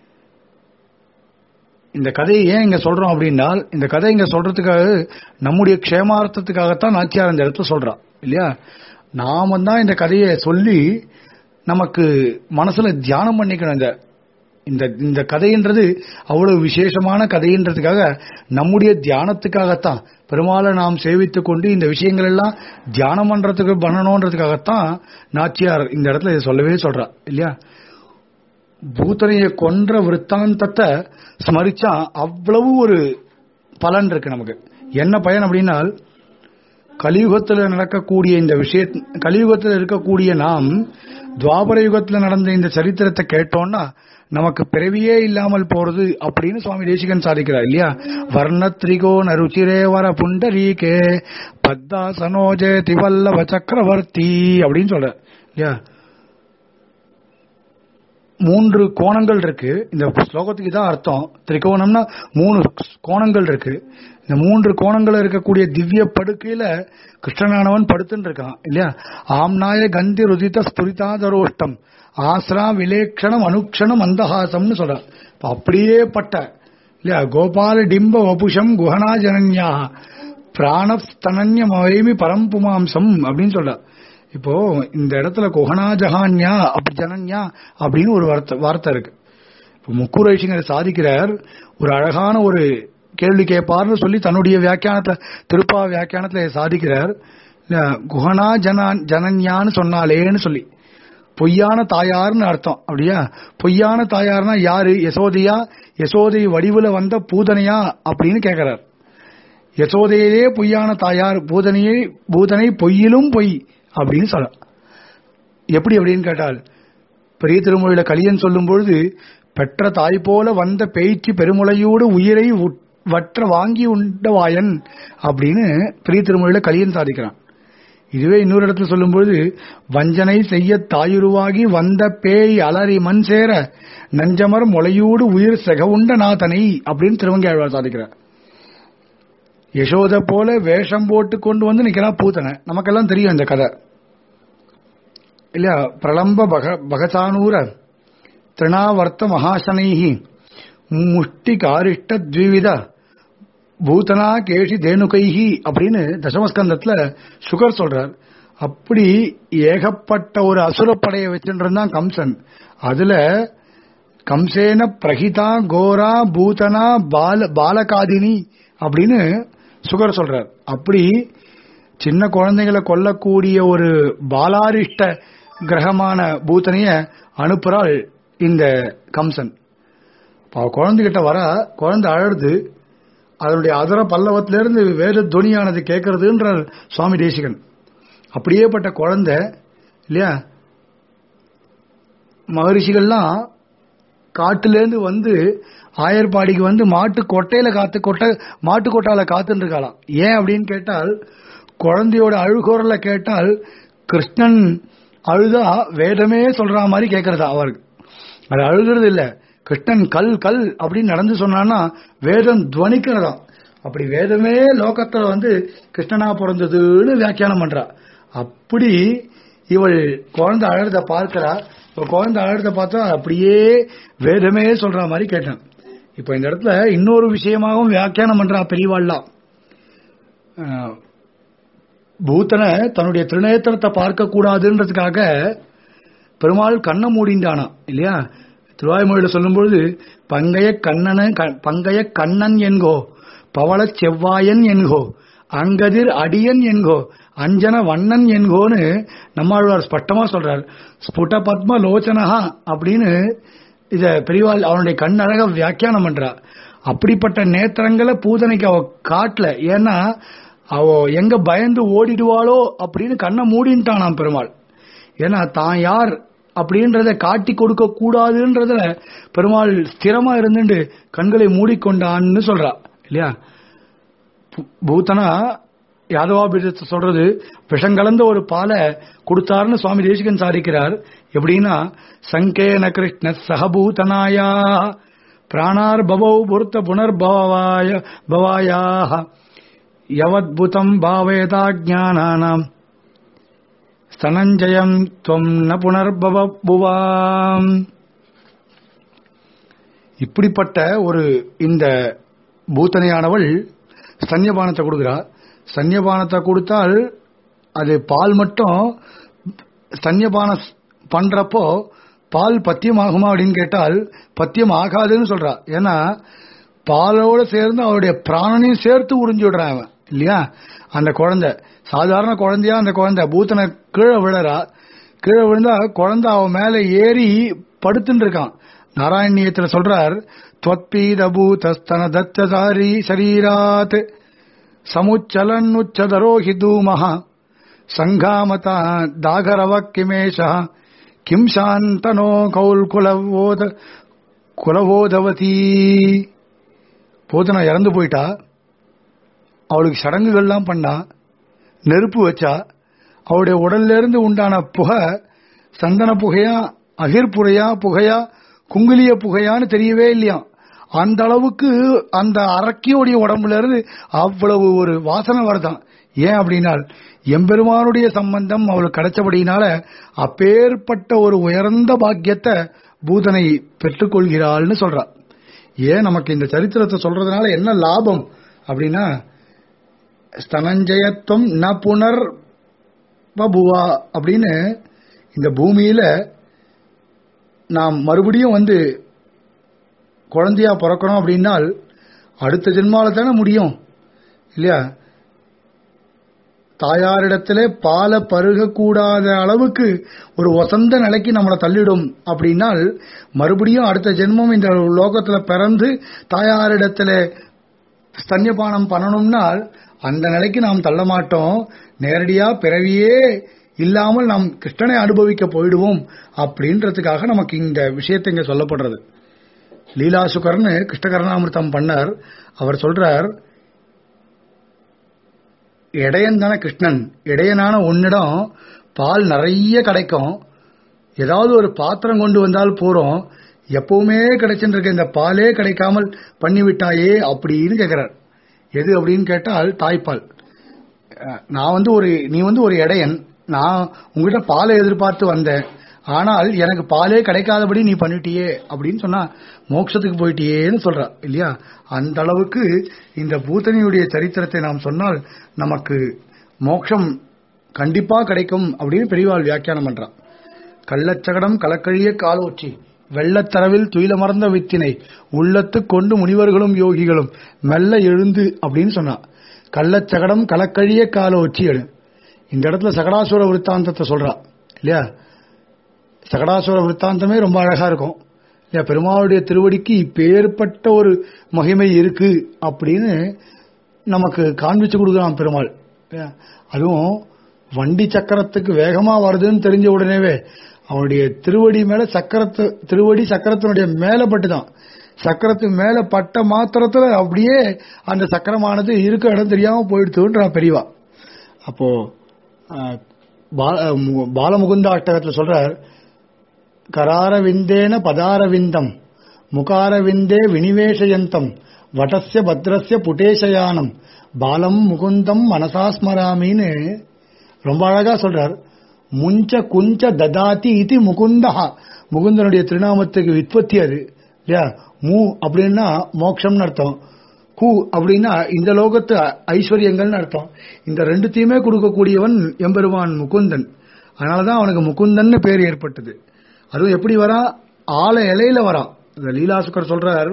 இந்த கதையை ஏன் இங்க சொல்றோம் அப்படின்னா இந்த கதை இங்க சொல்றதுக்காக நம்முடைய க்ஷேமார்த்தத்துக்காகத்தான் நாச்சியார் இந்த இடத்துல சொல்றான் இல்லையா நாம தான் இந்த கதையை சொல்லி நமக்கு மனசுல தியானம் பண்ணிக்கணும் இந்த இந்த இந்த கதைன்றது அவ்வளவு விசேஷமான கதைன்றதுக்காக நம்முடைய தியானத்துக்காகத்தான் பெருமாளை நாம் சேவித்துக் கொண்டு இந்த விஷயங்கள் எல்லாம் தியானம் பண்றதுக்கு பண்ணணுன்றதுக்காகத்தான் நாச்சியார் இந்த இடத்துல இதை சொல்லவே சொல்றா இல்லையா பூத்தனையை கொன்ற விற்த்தாந்தத்தை ஸ்மரிச்சா அவ்வளவு ஒரு பலன் இருக்கு நமக்கு என்ன பயன் அப்படின்னா கலியுகத்தில் நடக்கக்கூடிய இந்த விஷய கலியுகத்தில் இருக்கக்கூடிய நாம் துவாபர யுகத்தில் நடந்த இந்த சரித்திரத்தை கேட்டோம்னா நமக்கு பிறவியே இல்லாமல் போறது அப்படின்னு சுவாமி தேசிகன் சாதிக்கிறார் இல்லையா வர்ணத்ரிகோ நருச்சிரே வர புண்டரீகே பத்தா சனோஜே திவல்லவ சக்கரவர்த்தி அப்படின்னு சொல்ற இல்லையா மூன்று கோணங்கள் இருக்கு இந்த ஸ்லோகத்துக்கு தான் அர்த்தம் திரிகோணம்னா மூணு கோணங்கள் இருக்கு இந்த மூன்று கோணங்கள் இருக்கக்கூடிய திவ்ய படுக்கையில கிருஷ்ணனானவன் படுத்துன்னு இருக்கான் இல்லையா ஆம்நாய கந்தி ருதித ஸ்துரிதாதரோஷ்டம் ஆசிரா விலேக்ஷணம் அனுக்ஷணம் அந்தஹாசம்னு சொல்ற இப்ப அப்படியே பட்ட இல்லையா கோபால டிம்ப வபுஷம் குஹனா ஜனன்யா பிராணஸ்தனன்ய மவைமி பரம்புமாம்சம் அப்படின்னு சொல்ற இப்போ இந்த இடத்துல குஹனா ஜஹான்யா அப்படி ஜனன்யா அப்படின்னு ஒரு வார்த்தை வார்த்தை இருக்கு இப்போ முக்கூர் ஐஷிங்கர் சாதிக்கிறார் ஒரு அழகான ஒரு கேள்வி கேட்பார்னு சொல்லி தன்னுடைய வியாக்கியானத்தை திருப்பா வியாக்கியானத்துல சாதிக்கிறார் குஹனா ஜனான் ஜனன்யான்னு சொன்னாலேன்னு சொல்லி பொய்யான தாயார்னு அர்த்தம் அப்படியா பொய்யான தாயார்னா யாரு யசோதையா யசோதை வடிவுல வந்த பூதனையா அப்படின்னு கேட்கிறார் யசோதையிலே பொய்யான தாயார் பூதனையே பூதனை பொய்யிலும் பொய் அப்படின்னு சொல்ல எப்படி அப்படின்னு கேட்டால் பெரிய திருமொழியில கலியன் சொல்லும் பொழுது பெற்ற தாய் போல வந்த பேய்ச்சி பெருமுளையோடு உயிரை வற்ற வாங்கி உண்டவாயன் அப்படின்னு பெரிய திருமொழியில கலியன் சாதிக்கிறான் இதுவே இன்னொரு இடத்துல சொல்லும்பொழுது வஞ்சனை செய்ய தாயுருவாகி வந்த பேய் அலறி மண் சேர நஞ்சமர் முளையூடு உயிர் செக உண்ட நாதனை அப்படின்னு திருவங்கையாழ்வார் சாதிக்கிறார் யசோத போல வேஷம் போட்டு கொண்டு வந்து நிக்கிறான் பூத்தனை நமக்கெல்லாம் தெரியும் இந்த கதை இல்லையா பிரளம்ப பக பகசானூர திருணாவர்த்த மகாசனைஹி முஷ்டி காரிஷ்ட த்விவித பூதனா கேஷி தேனுகைஹி அப்படின்னு தசமஸ்கந்தத்துல சுகர் சொல்றார் அப்படி ஏகப்பட்ட ஒரு அசுரப்படையை வச்சுருந்தான் கம்சன் அதுல கம்சேன பிரகிதா கோரா பூதனா பால பாலகாதினி அப்படின்னு சுகர் சொல்றார் அப்படி சின்ன குழந்தைகளை கொல்லக்கூடிய ஒரு பாலாரிஷ்ட கிரகமான பூத்தனைய அனுப்புறாள் இந்த கம்சன் குழந்தைகிட்ட வர குழந்தை அழறது அதனுடைய அதர பல்லவத்திலிருந்து வேத துணியானது கேட்கறதுன்றார் சுவாமி தேசிகன் அப்படியேப்பட்ட குழந்தை இல்லையா மகரிஷிகள்லாம் காட்டுலேருந்து வந்து ஆயர்பாடிக்கு வந்து மாட்டு கொட்டையில காத்து கொட்டை மாட்டு கொட்டால காத்துன்னு இருக்காளாம் ஏன் அப்படின்னு கேட்டால் குழந்தையோட அழுகுரல கேட்டால் கிருஷ்ணன் அழுதா வேதமே சொல்ற மாதிரி கேட்கறதா அவருக்கு அது அழுகிறது இல்ல கிருஷ்ணன் கல் கல் அப்படின்னு நடந்து சொன்னான்னா வேதம் துவனிக்கிறதா அப்படி வேதமே லோகத்துல வந்து கிருஷ்ணனா பிறந்ததுன்னு வியாக்கியானம் பண்றா அப்படி இவள் குழந்தை அழறத பார்க்கிறா இப்ப குழந்தை அழறத பார்த்தா அப்படியே வேதமே சொல்ற மாதிரி கேட்டேன் இப்ப இந்த இடத்துல இன்னொரு விஷயமாகவும் வியாக்கியானம் பண்றா பெரியவாள்லாம் பூத்தனை தன்னுடைய திருநேத்திரத்தை பார்க்க கூடாதுன்றதுக்காக பெருமாள் கண்ணை மூடிண்டானா இல்லையா திருவாய்மொழியில சொல்லும்பொழுது பங்கைய கண்ணன பங்கைய கண்ணன் என்கோ பவள செவ்வாயன் என்கோ அங்கதிர் அடியன் என்கோ அஞ்சன வண்ணன் என்கோன்னு நம்மாழ்வார் ஸ்பஷ்டமா சொல்றார் ஸ்புட பத்ம லோச்சனஹா அப்படின்னு இத பெரியவாள் அவனுடைய கண்ணழக வியாக்கியானம் பண்றா அப்படிப்பட்ட நேத்திரங்களை பூதனைக்கு அவ காட்டல ஏன்னா அவ எங்க பயந்து ஓடிடுவாளோ அப்படின்னு கண்ணை மூடின்ட்டானாம் பெருமாள் ஏன்னா தான் யார் அப்படின்றத காட்டி கொடுக்க கூடாதுன்றதுல பெருமாள் ஸ்திரமா இருந்துட்டு கண்களை மூடிக்கொண்டான்னு சொல்றா இல்லையா பூத்தனா யாதவாபிரத்தை சொல்றது விஷங்கலந்த ஒரு பாலை கொடுத்தாருன்னு சுவாமி தேசிகன் சாதிக்கிறார் எப்படின்னா சங்கேன கிருஷ்ண சகபூதனாயா பிராணார் பவௌ பொருத்த புனர்பவாய பவாயாக யவத்புதம் பாவேதா ஜானானாம் ஸ்தனஞ்சயம் துவம் ந புனர்பவ புவாம் இப்படிப்பட்ட ஒரு இந்த பூத்தனையானவள் ஸ்தன்யபானத்தை கொடுக்கிறா ஸ்தன்யபானத்தை கொடுத்தால் அது பால் மட்டும் ஸ்தன்யபானம் பண்றப்போ பால் பத்தியம் ஆகுமா அப்படின்னு கேட்டால் பத்தியம் ஆகாதுன்னு சொல்றா ஏன்னா பாலோட சேர்ந்து அவருடைய பிராணனையும் சேர்த்து உறிஞ்சு விடுறான் அவன் இல்லையா அந்த குழந்தை சாதாரண குழந்தையா அந்த குழந்தை பூத்தனை கீழே விழறா கீழே விழுந்தா குழந்தை அவன் மேல ஏறி படுத்துட்டு இருக்கான் நாராயணியத்துல சொல்றார் துவத்பீத பூதஸ்தன தத்தசாரி சரீராத் சமுச்சலன் உச்சதரோ ஹி தூமஹ சங்காமதா தாகரவ கிமேஷ கிம் சாந்தனோ கௌல் குலவோத குலவோதவதி பூதனா இறந்து போயிட்டா அவளுக்கு சடங்குகள்லாம் பண்ணா நெருப்பு வச்சா அவளுடைய உடல்ல இருந்து உண்டான புகை சந்தன புகையா அகிர்புறையா புகையா குங்குலிய புகையான்னு தெரியவே இல்லையா அந்த அளவுக்கு அந்த அரக்கியோடைய உடம்புல இருந்து அவ்வளவு ஒரு வாசனை வருதான் ஏன் அப்படின்னால் எம்பெருமானுடைய சம்பந்தம் அவளுக்கு கிடைச்சபடினால அப்பேற்பட்ட ஒரு உயர்ந்த பாக்கியத்தை பூதனை பெற்றுக்கொள்கிறாள்னு சொல்றா ஏன் நமக்கு இந்த சரித்திரத்தை சொல்றதுனால என்ன லாபம் அப்படின்னா ஸ்தனஞ்சயத்துவம் ந புனர் பபுவா அப்படின்னு இந்த பூமியில நாம் மறுபடியும் வந்து குழந்தையா பிறக்கணும் அப்படின்னால் அடுத்த ஜென்மால தானே முடியும் இல்லையா தாயாரிடத்திலே பாலை பருகக்கூடாத அளவுக்கு ஒரு வசந்த நிலைக்கு நம்மளை தள்ளிடும் அப்படின்னால் மறுபடியும் அடுத்த ஜென்மம் இந்த லோகத்துல பிறந்து தாயாரிடத்துல ஸ்தன்யபானம் பண்ணணும்னால் அந்த நிலைக்கு நாம் தள்ள மாட்டோம் நேரடியா பிறவியே இல்லாமல் நாம் கிருஷ்ணனை அனுபவிக்க போயிடுவோம் அப்படின்றதுக்காக நமக்கு இந்த விஷயத்தை இங்க சொல்லப்படுறது லீலாசுகர்னு கிருஷ்ணகரணாமிர்தம் பண்ணார் அவர் சொல்றார் இடையன் தானே கிருஷ்ணன் இடையனான உன்னிடம் பால் நிறைய கிடைக்கும் ஏதாவது ஒரு பாத்திரம் கொண்டு வந்தால் போறோம் எப்பவுமே கிடைச்சுட்டு இருக்க இந்த பாலே கிடைக்காமல் பண்ணிவிட்டாயே அப்படின்னு கேட்கிறார் எது அப்படின்னு கேட்டால் தாய்ப்பால் அஹ், நான் வந்து ஒரு நீ வந்து ஒரு இடையன் நான் உங்ககிட்ட பாலை எதிர்பார்த்து வந்தேன் ஆனால் எனக்கு பாலே கிடைக்காதபடி நீ பண்ணிட்டியே அப்படின்னு சொன்னா மோட்சத்துக்கு போயிட்டியேன்னு சொல்றா இல்லையா அந்த அளவுக்கு இந்த பூத்தனியுடைய சரித்திரத்தை நாம் சொன்னால் நமக்கு மோட்சம் கண்டிப்பா கிடைக்கும் அப்படின்னு பெரியவாள் வியாக்கியானம் பண்றான் கள்ளச்சகடம் கலக்கழிய காலோச்சி வெள்ளத்தரவில் துயிலமர்ந்த வித்தினை உள்ளத்து கொண்டு முனிவர்களும் யோகிகளும் மெல்ல எழுந்து அப்படின்னு சொன்னான் கள்ளச்சகடம் கலக்கழிய காலோச்சி எடு இந்த இடத்துல சகடாசுர விருத்தாந்தத்தை சொல்றா இல்லையா சகடாசுர விருத்தாந்தமே ரொம்ப அழகா இருக்கும் இல்லையா பெருமாளுடைய திருவடிக்கு இப்பேற்பட்ட ஒரு மகிமை இருக்கு அப்படின்னு நமக்கு காண்பிச்சு கொடுக்குறான் பெருமாள் இல்லையா? அதுவும் வண்டி சக்கரத்துக்கு வேகமா வருதுன்னு தெரிஞ்ச உடனேவே அவனுடைய திருவடி மேல சக்கரத்து திருவடி சக்கரத்தினுடைய மேல பட்டுதான் சக்கரத்து மேல பட்ட மாத்திரத்துல அப்படியே அந்த சக்கரமானது இருக்க இடம் தெரியாம போயிடுத்துன்ற பெரியவா அப்போ அஹ், பா- அஹ், மு- பாலமுகுந்த அட்டகத்துல சொல்றார் கராரவிந்தேன பதாரவிந்தம் முகாரவிந்தே வினிவேஷயந்தம் வடஸ்ய பத்ரஸ்ய புட்டேஷயானம் பாலம் முகுந்தம் மனசா ஸ்மராமின்னு ரொம்ப அழகா சொல்றார் முஞ்ச குஞ்ச ததாதி இது முகுந்தஹா முகுந்தனுடைய திருநாமத்துக்கு விற்பத்தி அது இல்லையா மூ அப்படின்னா மோட்சம்னு அர்த்தம் கு அப்படின்னா இந்த லோகத்து ஐஸ்வர்யங்கள்னு அர்த்தம் இந்த ரெண்டுத்தையுமே கொடுக்கக்கூடியவன் எம்பெருமான் முகுந்தன் அதனாலதான் அவனுக்கு முகுந்தன்னு பேர் ஏற்பட்டது அதுவும் எப்படி வரான் ஆல இலையில வரான் இந்த லீலாசுக்கர் சொல்றார்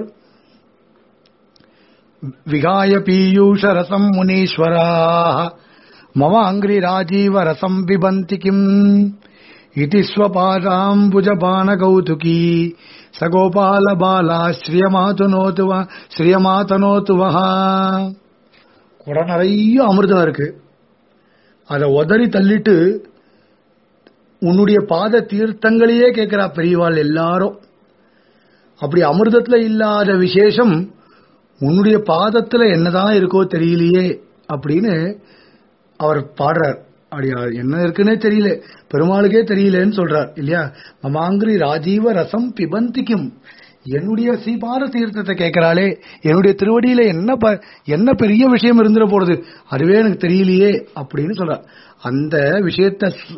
விகாய பீயூஷ ரசம் முனீஸ்வரா மம அங்கிரி ராஜீவ ரசம் பிபந்தி கிம் இதி ஸ்வபாதாம்புஜபான கௌதுகி சகோபால பாலா ஸ்ரீயமாதனோத்து வ ஸ்ரீயமாதனோத்து வஹா குடம் நிறைய அமிர்தம் இருக்கு அதை உதறி தள்ளிட்டு உன்னுடைய பாத தீர்த்தங்களையே கேட்கிறா பெரியவாள் எல்லாரும் அப்படி அமிர்தத்துல இல்லாத விசேஷம் உன்னுடைய பாதத்துல என்னதான் இருக்கோ தெரியலையே அப்படின்னு அவர் பாடுறார் அப்படியா என்ன இருக்குன்னே தெரியல பெருமாளுக்கே தெரியலன்னு சொல்றார் இல்லையா மமாங்கிரி ராஜீவ ரசம் பிபந்திக்கும் என்னுடைய சீபார தீர்த்தத்தை கேட்கிறாளே என்னுடைய திருவடியில என்ன ப- என்ன பெரிய விஷயம் இருந்துட போறது அதுவே எனக்கு தெரியலையே அப்படின்னு சொல்றார் அந்த விஷயத்த சு-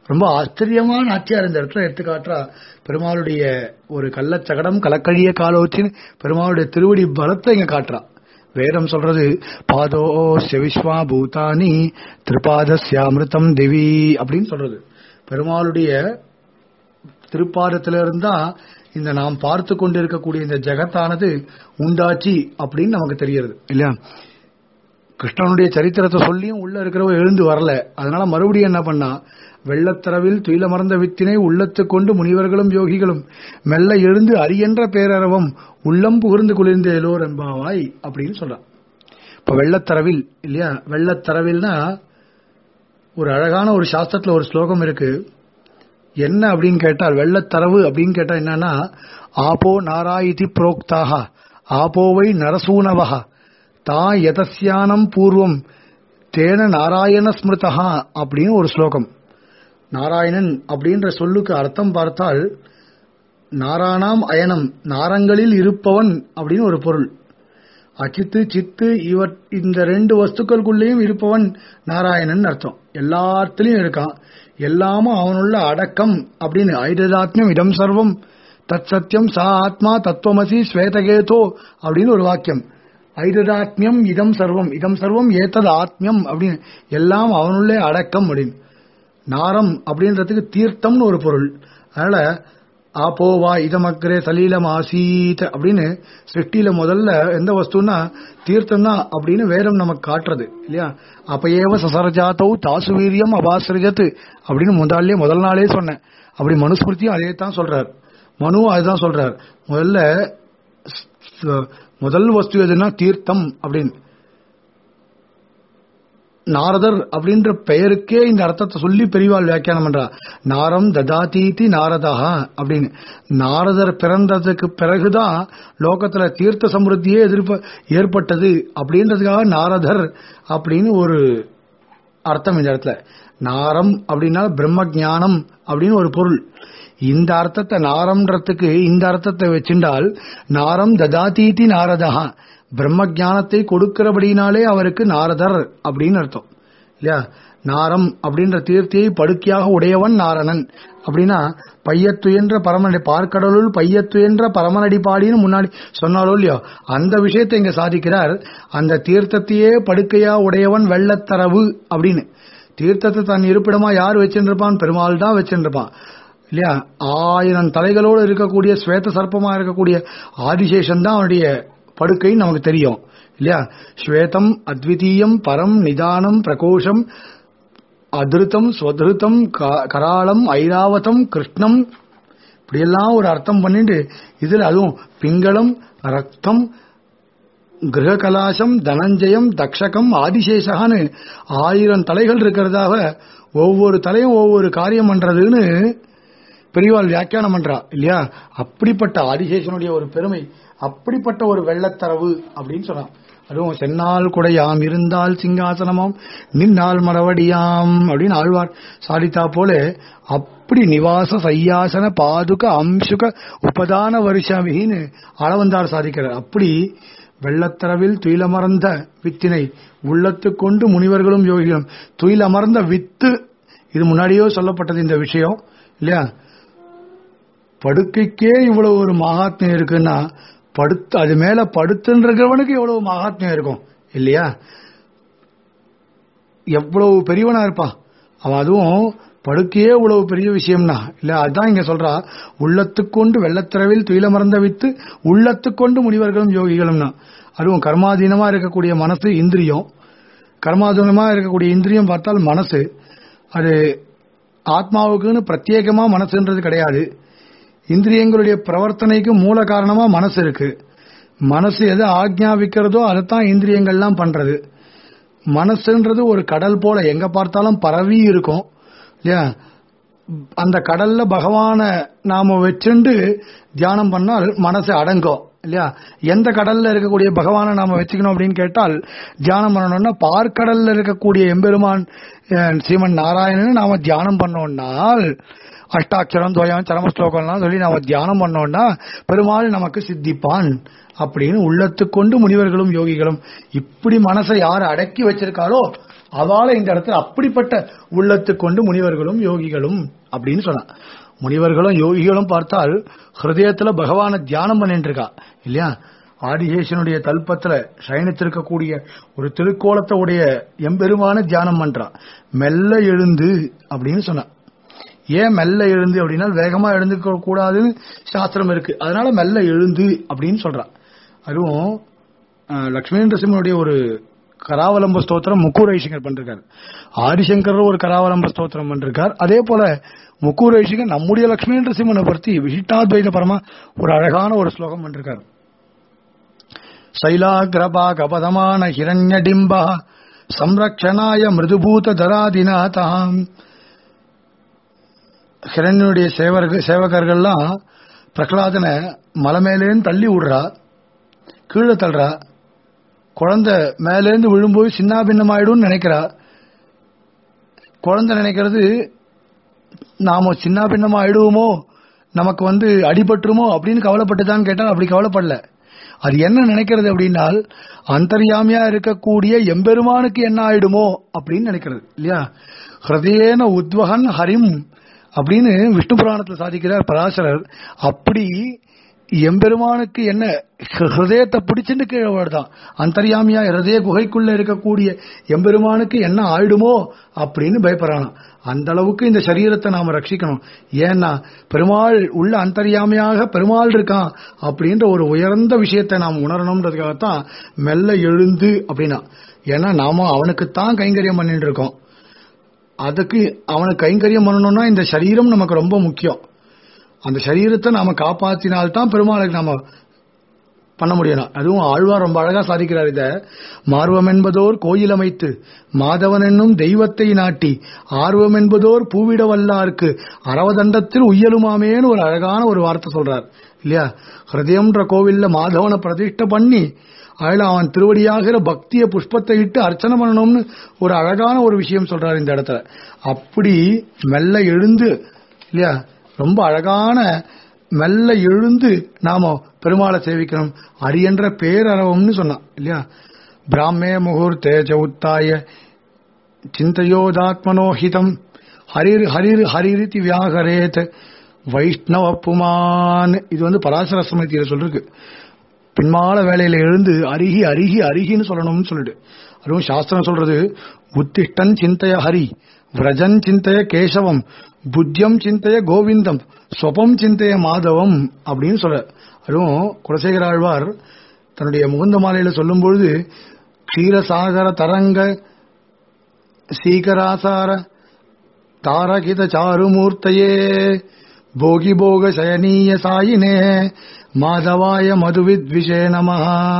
ரொம்ப ஆச்சரியமான நாச்சியார் இந்த இடத்துல எடுத்து காட்டுறா பெருமாளுடைய ஒரு கள்ளச்சகடம் கலக்கழிய காலோச்சின்னு பெருமாளுடைய திருவடி பலத்தை இங்க காட்டுறா வேதம் சொல்றது பாதோ விஸ்வா பூதானி திருப்பாதஸ்யாமிருதம் திவி அப்படின்னு சொல்றது பெருமாளுடைய திருப்பாதத்தில இருந்தா இந்த நாம் பார்த்து கொண்டிருக்கக்கூடிய இந்த ஜெகத்தானது உண்டாச்சு அப்படின்னு நமக்கு தெரிகிறது இல்லையா கிருஷ்ணனுடைய சரித்திரத்தை சொல்லியும் உள்ள இருக்கிறவ எழுந்து வரல அதனால மறுபடியும் என்ன பண்ணா வெள்ளத்தரவில் துயில மறந்த வித்தினை உள்ளத்து கொண்டு முனிவர்களும் யோகிகளும் மெல்ல எழுந்து அரியன்ற பேரரவம் உள்ளம் புகழ்ந்து குளிர்ந்த எல்லோர் என்பாவாய் அப்படின்னு சொல்றான் இப்ப வெள்ளத்தரவில் இல்லையா வெள்ளத்தரவில்னா ஒரு அழகான ஒரு சாஸ்திரத்துல ஒரு ஸ்லோகம் இருக்கு என்ன அப்படின்னு கேட்டால் வெள்ளத்தரவு அப்படின்னு கேட்டா என்னன்னா ஆபோ நாராயிதி புரோக்தாக ஆபோவை நரசூனவக தா யதஸ்யானம் பூர்வம் தேன நாராயண ஸ்மிருதா அப்படின்னு ஒரு ஸ்லோகம் நாராயணன் அப்படின்ற சொல்லுக்கு அர்த்தம் பார்த்தால் நாராணாம் அயனம் நாரங்களில் இருப்பவன் அப்படின்னு ஒரு பொருள் அச்சித்து சித்து இவ இந்த ரெண்டு வஸ்துக்களுக்குள்ளேயும் இருப்பவன் நாராயணன் அர்த்தம் எல்லாத்துலயும் இருக்கான் எல்லாமும் அவனுள்ள அடக்கம் அப்படின்னு ஐததாத்மியம் இடம் சர்வம் தத் சத்தியம் சா ஆத்மா தத்துவமசி ஸ்வேதகேதோ அப்படின்னு ஒரு வாக்கியம் ஐததாத்மியம் இதம் சர்வம் இதம் சர்வம் ஏத்தது ஆத்மியம் அப்படின்னு எல்லாம் அவனுள்ளே அடக்கம் அப்படின்னு நாரம் அப்படின்றதுக்கு தீர்த்தம்னு ஒரு பொருள் அதனால ஆப்போவா இதமக்கரே சலீலம் ஆசீத் அப்படின்னு சிருஷ்டியில முதல்ல எந்த வஸ்துன்னா தீர்த்தம் தான் அப்படின்னு வேதம் நமக்கு காட்டுறது இல்லையா அப்பயேவ சசரஜாத்தௌ தாசு வீரியம் அபாசிரஜத்து அப்படின்னு முதல்ல முதல் நாளே சொன்னேன் அப்படி மனுஸ்மிருதியும் அதே தான் சொல்றார் மனுவும் அதுதான் சொல்றார் முதல்ல ஸ்- முதல் வஸ்து எதுன்னா தீர்த்தம் அப்படின்னு நாரதர் அப்படின்ற பெயருக்கே இந்த அர்த்தத்தை சொல்லி பெரியவாள் வியாக்கியானம் பண்றா நாரம் ததாதீதி நாரதா அப்படின்னு நாரதர் பிறந்ததுக்கு பிறகுதான் லோகத்துல தீர்த்த சமிருத்தியே எதிர்ப்ப ஏற்பட்டது அப்படின்றதுக்காக நாரதர் அப்படின்னு ஒரு அர்த்தம் இந்த இடத்துல நாரம் அப்படின்னா பிரம்ம ஞானம் அப்படின்னு ஒரு பொருள் இந்த அர்த்தத்தை நாரம்ன்றதுக்கு இந்த அர்த்தத்தை வச்சிருந்தால் நாரம் ததாதீதி நாரதா பிரம்ம ஞானத்தை கொடுக்கிறபடினாலே அவருக்கு நாரதர் அப்படின்னு அர்த்தம் இல்லையா நாரம் அப்படின்ற தீர்த்தியை படுக்கையாக உடையவன் நாரணன் அப்படின்னா பையத்துயன்ற பரமனடி பார்க்கடலுள் பையத்துயன்ற பரமனடி பாடின்னு முன்னாடி சொன்னாலோ இல்லையோ அந்த விஷயத்தை இங்க சாதிக்கிறார் அந்த தீர்த்தத்தையே படுக்கையா உடையவன் வெள்ளத்தரவு அப்படின்னு தீர்த்தத்தை தன் இருப்பிடமா யார் வச்சிருப்பான் பெருமாள் தான் வச்சிருப்பான் இல்லையா ஆயிரம் தலைகளோடு இருக்கக்கூடிய ஸ்வேத சர்ப்பமா இருக்கக்கூடிய ஆதிசேஷன் தான் அவனுடைய படுக்கைன்னு நமக்கு தெரியும் இல்லையா ஸ்வேதம் அத்விதீயம் பரம் நிதானம் பிரகோஷம் அதிருத்தம் ஸ்வதிருத்தம் க- கராளம் ஐராவதம் கிருஷ்ணம் இப்படியெல்லாம் ஒரு அர்த்தம் பண்ணிட்டு இதுல அதுவும் பிங்களம் ரக்தம் கிரக கலாசம் தனஞ்சயம் தக்ஷகம் ஆதிசேஷகான்னு ஆயிரம் தலைகள் இருக்கிறதாக ஒவ்வொரு தலையும் ஒவ்வொரு காரியம் பண்றதுன்னு பெரியவாள் வியாக்கியானம் பண்றா இல்லையா அப்படிப்பட்ட ஆதிசேஷனுடைய ஒரு பெருமை அப்படிப்பட்ட ஒரு வெள்ளத்தரவு அப்படின்னு சொல்றான் அதுவும் சென்னால் குடையாம் இருந்தால் சிங்காசனமாம் நின்னால் மரவடியாம் அப்படின்னு ஆழ்வார் சாதித்தா போல அப்படி நிவாச சையாசன பாதுக அம்சுக உபதான வருஷமின்னு அளவந்தார் சாதிக்கிறார் அப்படி வெள்ளத்தரவில் துயிலமர்ந்த வித்தினை உள்ளத்து கொண்டு முனிவர்களும் யோகிகளும் துயிலமர்ந்த வித்து இது முன்னாடியோ சொல்லப்பட்டது இந்த விஷயம் இல்லையா படுக்கைக்கே இவ்வளவு ஒரு மகாத்மியம் இருக்குன்னா படுத்து அது மேல படுத்துன்றவனுக்கு எவ்வளவு மகாத்மியம் இருக்கும் இல்லையா எவ்வளவு பெரியவனா இருப்பான் அவன் அதுவும் படுக்கையே இவ்வளவு பெரிய விஷயம்னா இல்ல அதான் இங்க சொல்றா உள்ளத்துக்கொண்டு வெள்ளத்திரவில் துயிலமர்ந்த வித்து உள்ளத்துக்கொண்டு முனிவர்களும் யோகிகளும்னா அதுவும் கர்மாதீனமா இருக்கக்கூடிய மனசு இந்திரியம் கர்மாதீனமா இருக்கக்கூடிய இந்திரியம் பார்த்தால் மனசு அது ஆத்மாவுக்குன்னு பிரத்யேகமா மனசுன்றது கிடையாது இந்திரியங்களுடைய பிரவர்த்தனைக்கு மூல காரணமா மனசு இருக்கு மனசு எதை ஆக்ஞாபிக்கிறதோ அதைத்தான் இந்திரியங்கள்லாம் பண்றது மனசுன்றது ஒரு கடல் போல எங்க பார்த்தாலும் பரவி இருக்கும் இல்லையா அந்த கடல்ல பகவான நாம வச்சுண்டு தியானம் பண்ணால் மனசு அடங்கும் இல்லையா எந்த கடல்ல இருக்கக்கூடிய பகவானை நாம வச்சுக்கணும் அப்படின்னு கேட்டால் தியானம் பண்ணணும்னா பார்க்கடல்ல இருக்கக்கூடிய எம்பெருமான் அஹ், ஸ்ரீமன் நாராயணன் நாம தியானம் பண்ணோம்னால் அஷ்டாட்சரம் துவயம் சரம ஸ்லோகம்லாம் சொல்லி நாம தியானம் பண்ணோம்னா பெருமாள் நமக்கு சித்திப்பான் அப்படின்னு உள்ளத்துக்கொண்டு முனிவர்களும் யோகிகளும் இப்படி மனசை யார் அடக்கி வச்சிருக்காளோ அவளை இந்த இடத்துல அப்படிப்பட்ட உள்ளத்துக்கொண்டு முனிவர்களும் யோகிகளும் அப்படின்னு சொன்னான் முனிவர்களும் யோகிகளும் பார்த்தால் ஹிருதயத்துல பகவானை தியானம் பண்ணிட்டு இருக்கா இல்லையா ஆதிசேஷனுடைய தல்பத்துல சயனித்திருக்கக்கூடிய ஒரு திருக்கோலத்தை உடைய எம்பெருமான தியானம் பண்றான் மெல்ல எழுந்து அப்படின்னு சொன்னான் ஏன் மெல்ல எழுந்து அப்படின்னா வேகமா எழுந்துக்க கூடாதுன்னு சாஸ்திரம் இருக்கு அதனால மெல்ல எழுந்து அப்படின்னு சொல்றான் அதுவும் அஹ், லக்ஷ்மி நரசிம்மனுடைய ஒரு கராவலம்ப ஸ்தோத்திரம் முக்கூர் ஐசிங்கர் பண்ணிருக்காரு ஆதிசங்கர் ஒரு கராவலம்ப ஸ்தோத்திரம் பண்ணிருக்கார் அதே போல முக்கூர் ஐசிங்கர் நம்முடைய லக்ஷ்மி நரசிம்மனை பற்றி விசிஷ்டாத்வைத பரமா ஒரு அழகான ஒரு ஸ்லோகம் பண்ணிருக்காரு சைலாகிரபாகபதமான ஹிரண்யடிம்பா சம்ரக்ஷணாய மிருதுபூத தராதிநாதாம் ஹிரண்யனுடைய சேவர்கள் சேவகர்கள்லாம் பிரகலாதனை மலை மேலேன்னு தள்ளி விடுறா கீழே தள்ளுறா குழந்தை மேலேருந்து விழும்போது சின்ன பின்னமாயிடும்னு நினைக்கிறா குழந்தை நினைக்கிறது நாம சின்ன பின்னமா ஆயிடுவோமோ நமக்கு வந்து அடிபட்டுருமோ அப்படின்னு கவலைப்பட்டுதான் கேட்டால் அப்படி கவலைப்படல அது என்ன நினைக்கிறது அப்படின்னால் அந்தர்யாமியா இருக்கக்கூடிய எம்பெருமானுக்கு என்ன ஆயிடுமோ அப்படின்னு நினைக்கிறது இல்லையா ஹிருதயேன உத்வகன் ஹரிம் அப்படின்னு விஷ்ணு புராணத்தில் சாதிக்கிறார் பராசரர் அப்படி எம்பெருமானுக்கு என்ன ஹி- ஹிருதயத்தை பிடிச்சிட்டு கீழே விழுதான் அந்தர்யாமியா ஹிருதய குகைக்குள்ள இருக்கக்கூடிய எம்பெருமானுக்கு என்ன ஆயிடுமோ அப்படின்னு பயப்படுறானாம் அந்த அளவுக்கு இந்த சரீரத்தை நாம ரட்சிக்கணும் ஏன்னா பெருமாள் உள்ள அந்தர்யாமியாக பெருமாள் இருக்கான் அப்படின்ற ஒரு உயர்ந்த விஷயத்தை நாம் உணரணும்ன்றதுக்காகத்தான் மெல்ல எழுந்து அப்படின்னா ஏன்னா நாம அவனுக்குத்தான் கைங்கரியம் பண்ணிட்டு இருக்கோம் அதுக்கு அவனுக்கு கைங்கரியம் பண்ணணும்னா இந்த சரீரம் நமக்கு ரொம்ப முக்கியம் அந்த சரீரத்தை நாம காப்பாத்தினால்தான் பெருமாளுக்கு நாம பண்ண முடியும் அதுவும் ஆழ்வார் ரொம்ப அழகா சாதிக்கிறார் இத மார்வம் என்பதோர் கோயில் அமைத்து மாதவன் என்னும் தெய்வத்தை நாட்டி ஆர்வம் என்பதோர் பூவிட வல்லார்க்கு அரவதண்டத்தில் உய்யலுமாமேன்னு ஒரு அழகான ஒரு வார்த்தை சொல்றார் இல்லையா ஹிருதயம்ன்ற கோவில்ல மாதவனை பிரதிஷ்டை பண்ணி அதில் அவன் திருவடியாகிற பக்திய புஷ்பத்தை இட்டு அர்ச்சனை பண்ணணும்னு ஒரு அழகான ஒரு விஷயம் சொல்றார் இந்த இடத்துல அப்படி மெல்ல எழுந்து இல்லையா ரொம்ப அழகான மெல்ல எழுந்து நாம பெருமாளை சேவிக்கணும் அரியன்ற பேரறவம்னு சொன்னான் இல்லையா பிராமே முகூர்த்தே ச உத்தாய சிந்தையோதாத்மனோஹிதம் ஹரிர் ஹரிர் ஹரிரிதி வியாகரேத் வைஷ்ணவ புமான் இது வந்து பராசர சமிதியில சொல்லிருக்கு பின்மால வேலையில எழுந்து அருகி அருகி அருகின்னு சொல்லணும்னு சொல்லிட்டு அதுவும் சாஸ்திரம் சொல்றது உத்திஷ்டன் சிந்தைய ஹரி விரஜன் சிந்தைய கேசவம் புத்தியம் சிந்தைய கோவிந்தம் ஸ்வபம் சிந்தைய மாதவம் அப்படின்னு சொல்ற அதுவும் குலசேகர ஆழ்வார் தன்னுடைய முகுந்த மாலையில சொல்லும் பொழுது க்ஷீரசாகர தரங்க சீகராசார தாரகித சாருமூர்த்தயே போகி போக சயனீய சாயினே மாதவாய மதுவித்விஷே நம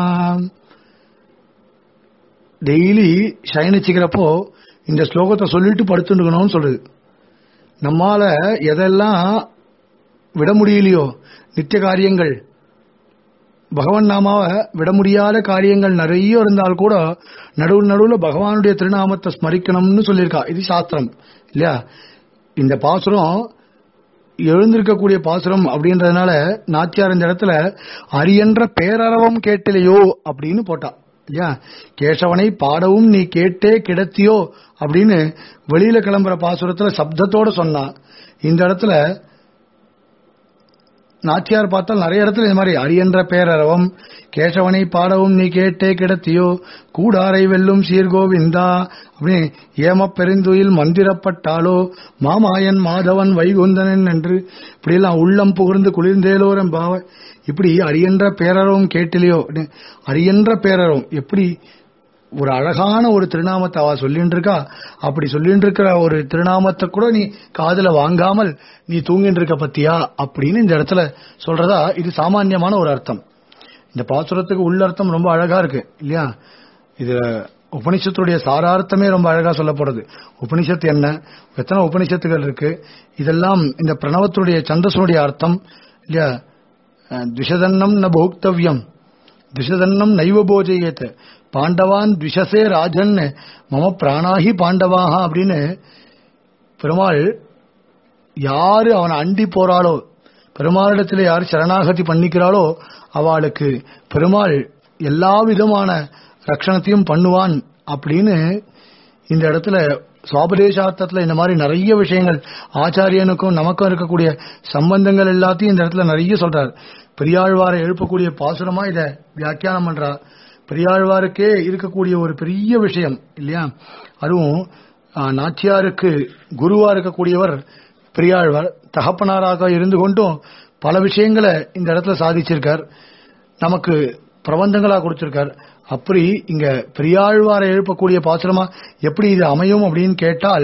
டெய்லி சயனிச்சுக்கிறப்போ இந்த ஸ்லோகத்தை சொல்லிட்டு படுத்துட்டுக்கணும்னு சொல்லுது நம்மால எதெல்லாம் விட முடியலையோ நித்திய காரியங்கள் பகவான் நாமாவை விட முடியாத காரியங்கள் நிறைய இருந்தால் கூட நடுவு நடுவில் பகவானுடைய திருநாமத்தை ஸ்மரிக்கணும்னு சொல்லியிருக்கா இது சாஸ்திரம் இல்லையா இந்த பாசுரம் எழுந்திருக்கக்கூடிய பாசுரம் அப்படின்றதுனால நாச்சியார் இந்த இடத்துல அரியன்ற பேரறவம் கேட்டிலையோ அப்படின்னு போட்டா இல்லையா கேசவனை பாடவும் நீ கேட்டே கிடத்தியோ அப்படின்னு வெளியில கிளம்புற பாசுரத்துல சப்தத்தோட சொன்னா இந்த இடத்துல நாச்சியார் பார்த்தால் நிறைய இடத்துல இந்த மாதிரி அரியன்ற பேரறவம் கேசவனை பாடவும் நீ கேட்டே கிடத்தியோ கூடாரை வெல்லும் சீர்கோவிந்தா அப்படின்னு ஏம பெருந்துயில் மந்திரப்பட்டாலோ மாமாயன் மாதவன் வைகுந்தனன் என்று இப்படியெல்லாம் உள்ளம் புகழ்ந்து குளிர்ந்தேலோரம் பாவ இப்படி அரியன்ற பேரறவும் கேட்டிலையோ அப்படின்னு அரியன்ற பேரறவும் எப்படி ஒரு அழகான ஒரு திருநாமத்தை அவ சொல்லிட்டு இருக்கா அப்படி சொல்லிட்டு இருக்கிற ஒரு திருநாமத்தை கூட நீ காதுல வாங்காமல் நீ தூங்கிட்டு இருக்க பத்தியா அப்படின்னு இந்த இடத்துல சொல்றதா இது சாமான்யமான ஒரு அர்த்தம் இந்த பாசுரத்துக்கு உள்ள அர்த்தம் ரொம்ப அழகா இருக்கு இல்லையா இது உபனிஷத்துடைய சாரார்த்தமே ரொம்ப அழகா சொல்லப்படுறது உபனிஷத்து என்ன எத்தனை உபனிஷத்துகள் இருக்கு இதெல்லாம் இந்த பிரணவத்துடைய சந்தஸுடைய அர்த்தம் இல்லையா அஹ், துஷதன்னம் ந போக்தவ்யம் துஷதன்னம் நைவ போஜயத் பாண்டவான் துஷசே ராஜன் மம பிராணாகி பாண்டவாக அப்படின்னு பெருமாள் யாரு அவனை அண்டி போறாளோ பெருமாளிடத்தில் யார் சரணாகதி பண்ணிக்கிறாளோ அவளுக்கு பெருமாள் எல்லா விதமான ரட்சணத்தையும் பண்ணுவான் அப்படின்னு இந்த இடத்துல சுவாபதேசார்த்தத்துல இந்த மாதிரி நிறைய விஷயங்கள் ஆச்சாரியனுக்கும் நமக்கும் இருக்கக்கூடிய சம்பந்தங்கள் எல்லாத்தையும் இந்த இடத்துல நிறைய சொல்றார் பெரியாழ்வாரை எழுப்பக்கூடிய பாசுரமா இத வியாக்கியானம் பண்றா பெரியாழ்வாருக்கே இருக்கக்கூடிய ஒரு பெரிய விஷயம் இல்லையா அதுவும் ஆ, நாச்சியாருக்கு குருவா இருக்கக்கூடியவர் பெரியாழ்வார் தகப்பனாராக இருந்து கொண்டும் பல விஷயங்களை இந்த இடத்துல சாதிச்சிருக்கார் நமக்கு பிரபந்தங்களா கொடுத்திருக்கார் அப்படி இங்க பெரியாழ்வாரை எழுப்பக்கூடிய பாசுரமா எப்படி இது அமையும் அப்படின்னு கேட்டால்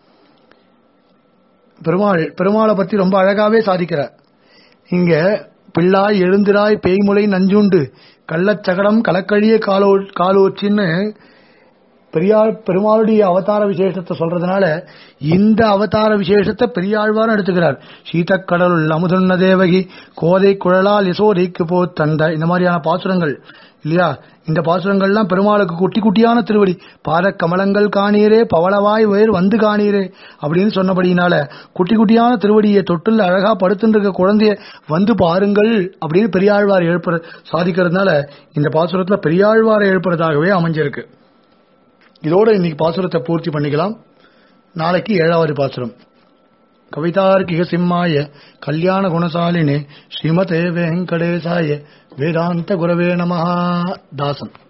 பெருமாள் பெருமாளை பத்தி ரொம்ப அழகாவே சாதிக்கிறார் இங்க பிள்ளாய் எழுந்திராய் பேய்முலை நஞ்சுண்டு கள்ளச்சகடம் கலக்கழிய காலோ காலோச்சின்னு பெரியாள் பெருமாளுடைய அவதார விசேஷத்தை சொல்றதுனால இந்த அவதார விசேஷத்தை பெரியாழ்வாரும் எடுத்துக்கிறார் சீதக்கடலுள் அமுதுண்ண தேவகி கோதை குழலால் யசோதைக்கு போ தந்த இந்த மாதிரியான பாசுரங்கள் இல்லையா இந்த பாசுரங்கள்லாம் பெருமாளுக்கு குட்டி குட்டியான திருவடி பாத கமலங்கள் காணீரே பவளவாய் வேர் வந்து காணீரே அப்படின்னு சொன்னபடியினால குட்டி குட்டியான திருவடியை தொட்டில் அழகா படுத்துட்டு இருக்க குழந்தைய வந்து பாருங்கள் அப்படின்னு பெரியாழ்வார் எழுப்புற சாதிக்கிறதுனால இந்த பாசுரத்துல பெரியாழ்வாரை எழுப்புறதாகவே அமைஞ்சிருக்கு இதோட இன்னைக்கு பாசுரத்தை பூர்த்தி பண்ணிக்கலாம் நாளைக்கு ஏழாவது பாசுரம் கவிதார்க்கிக சிம்மாய கல்யாண குணசாலினே ஸ்ரீமதே வெங்கடேசாய வேதாந்த குரவே நமஹா தாசன்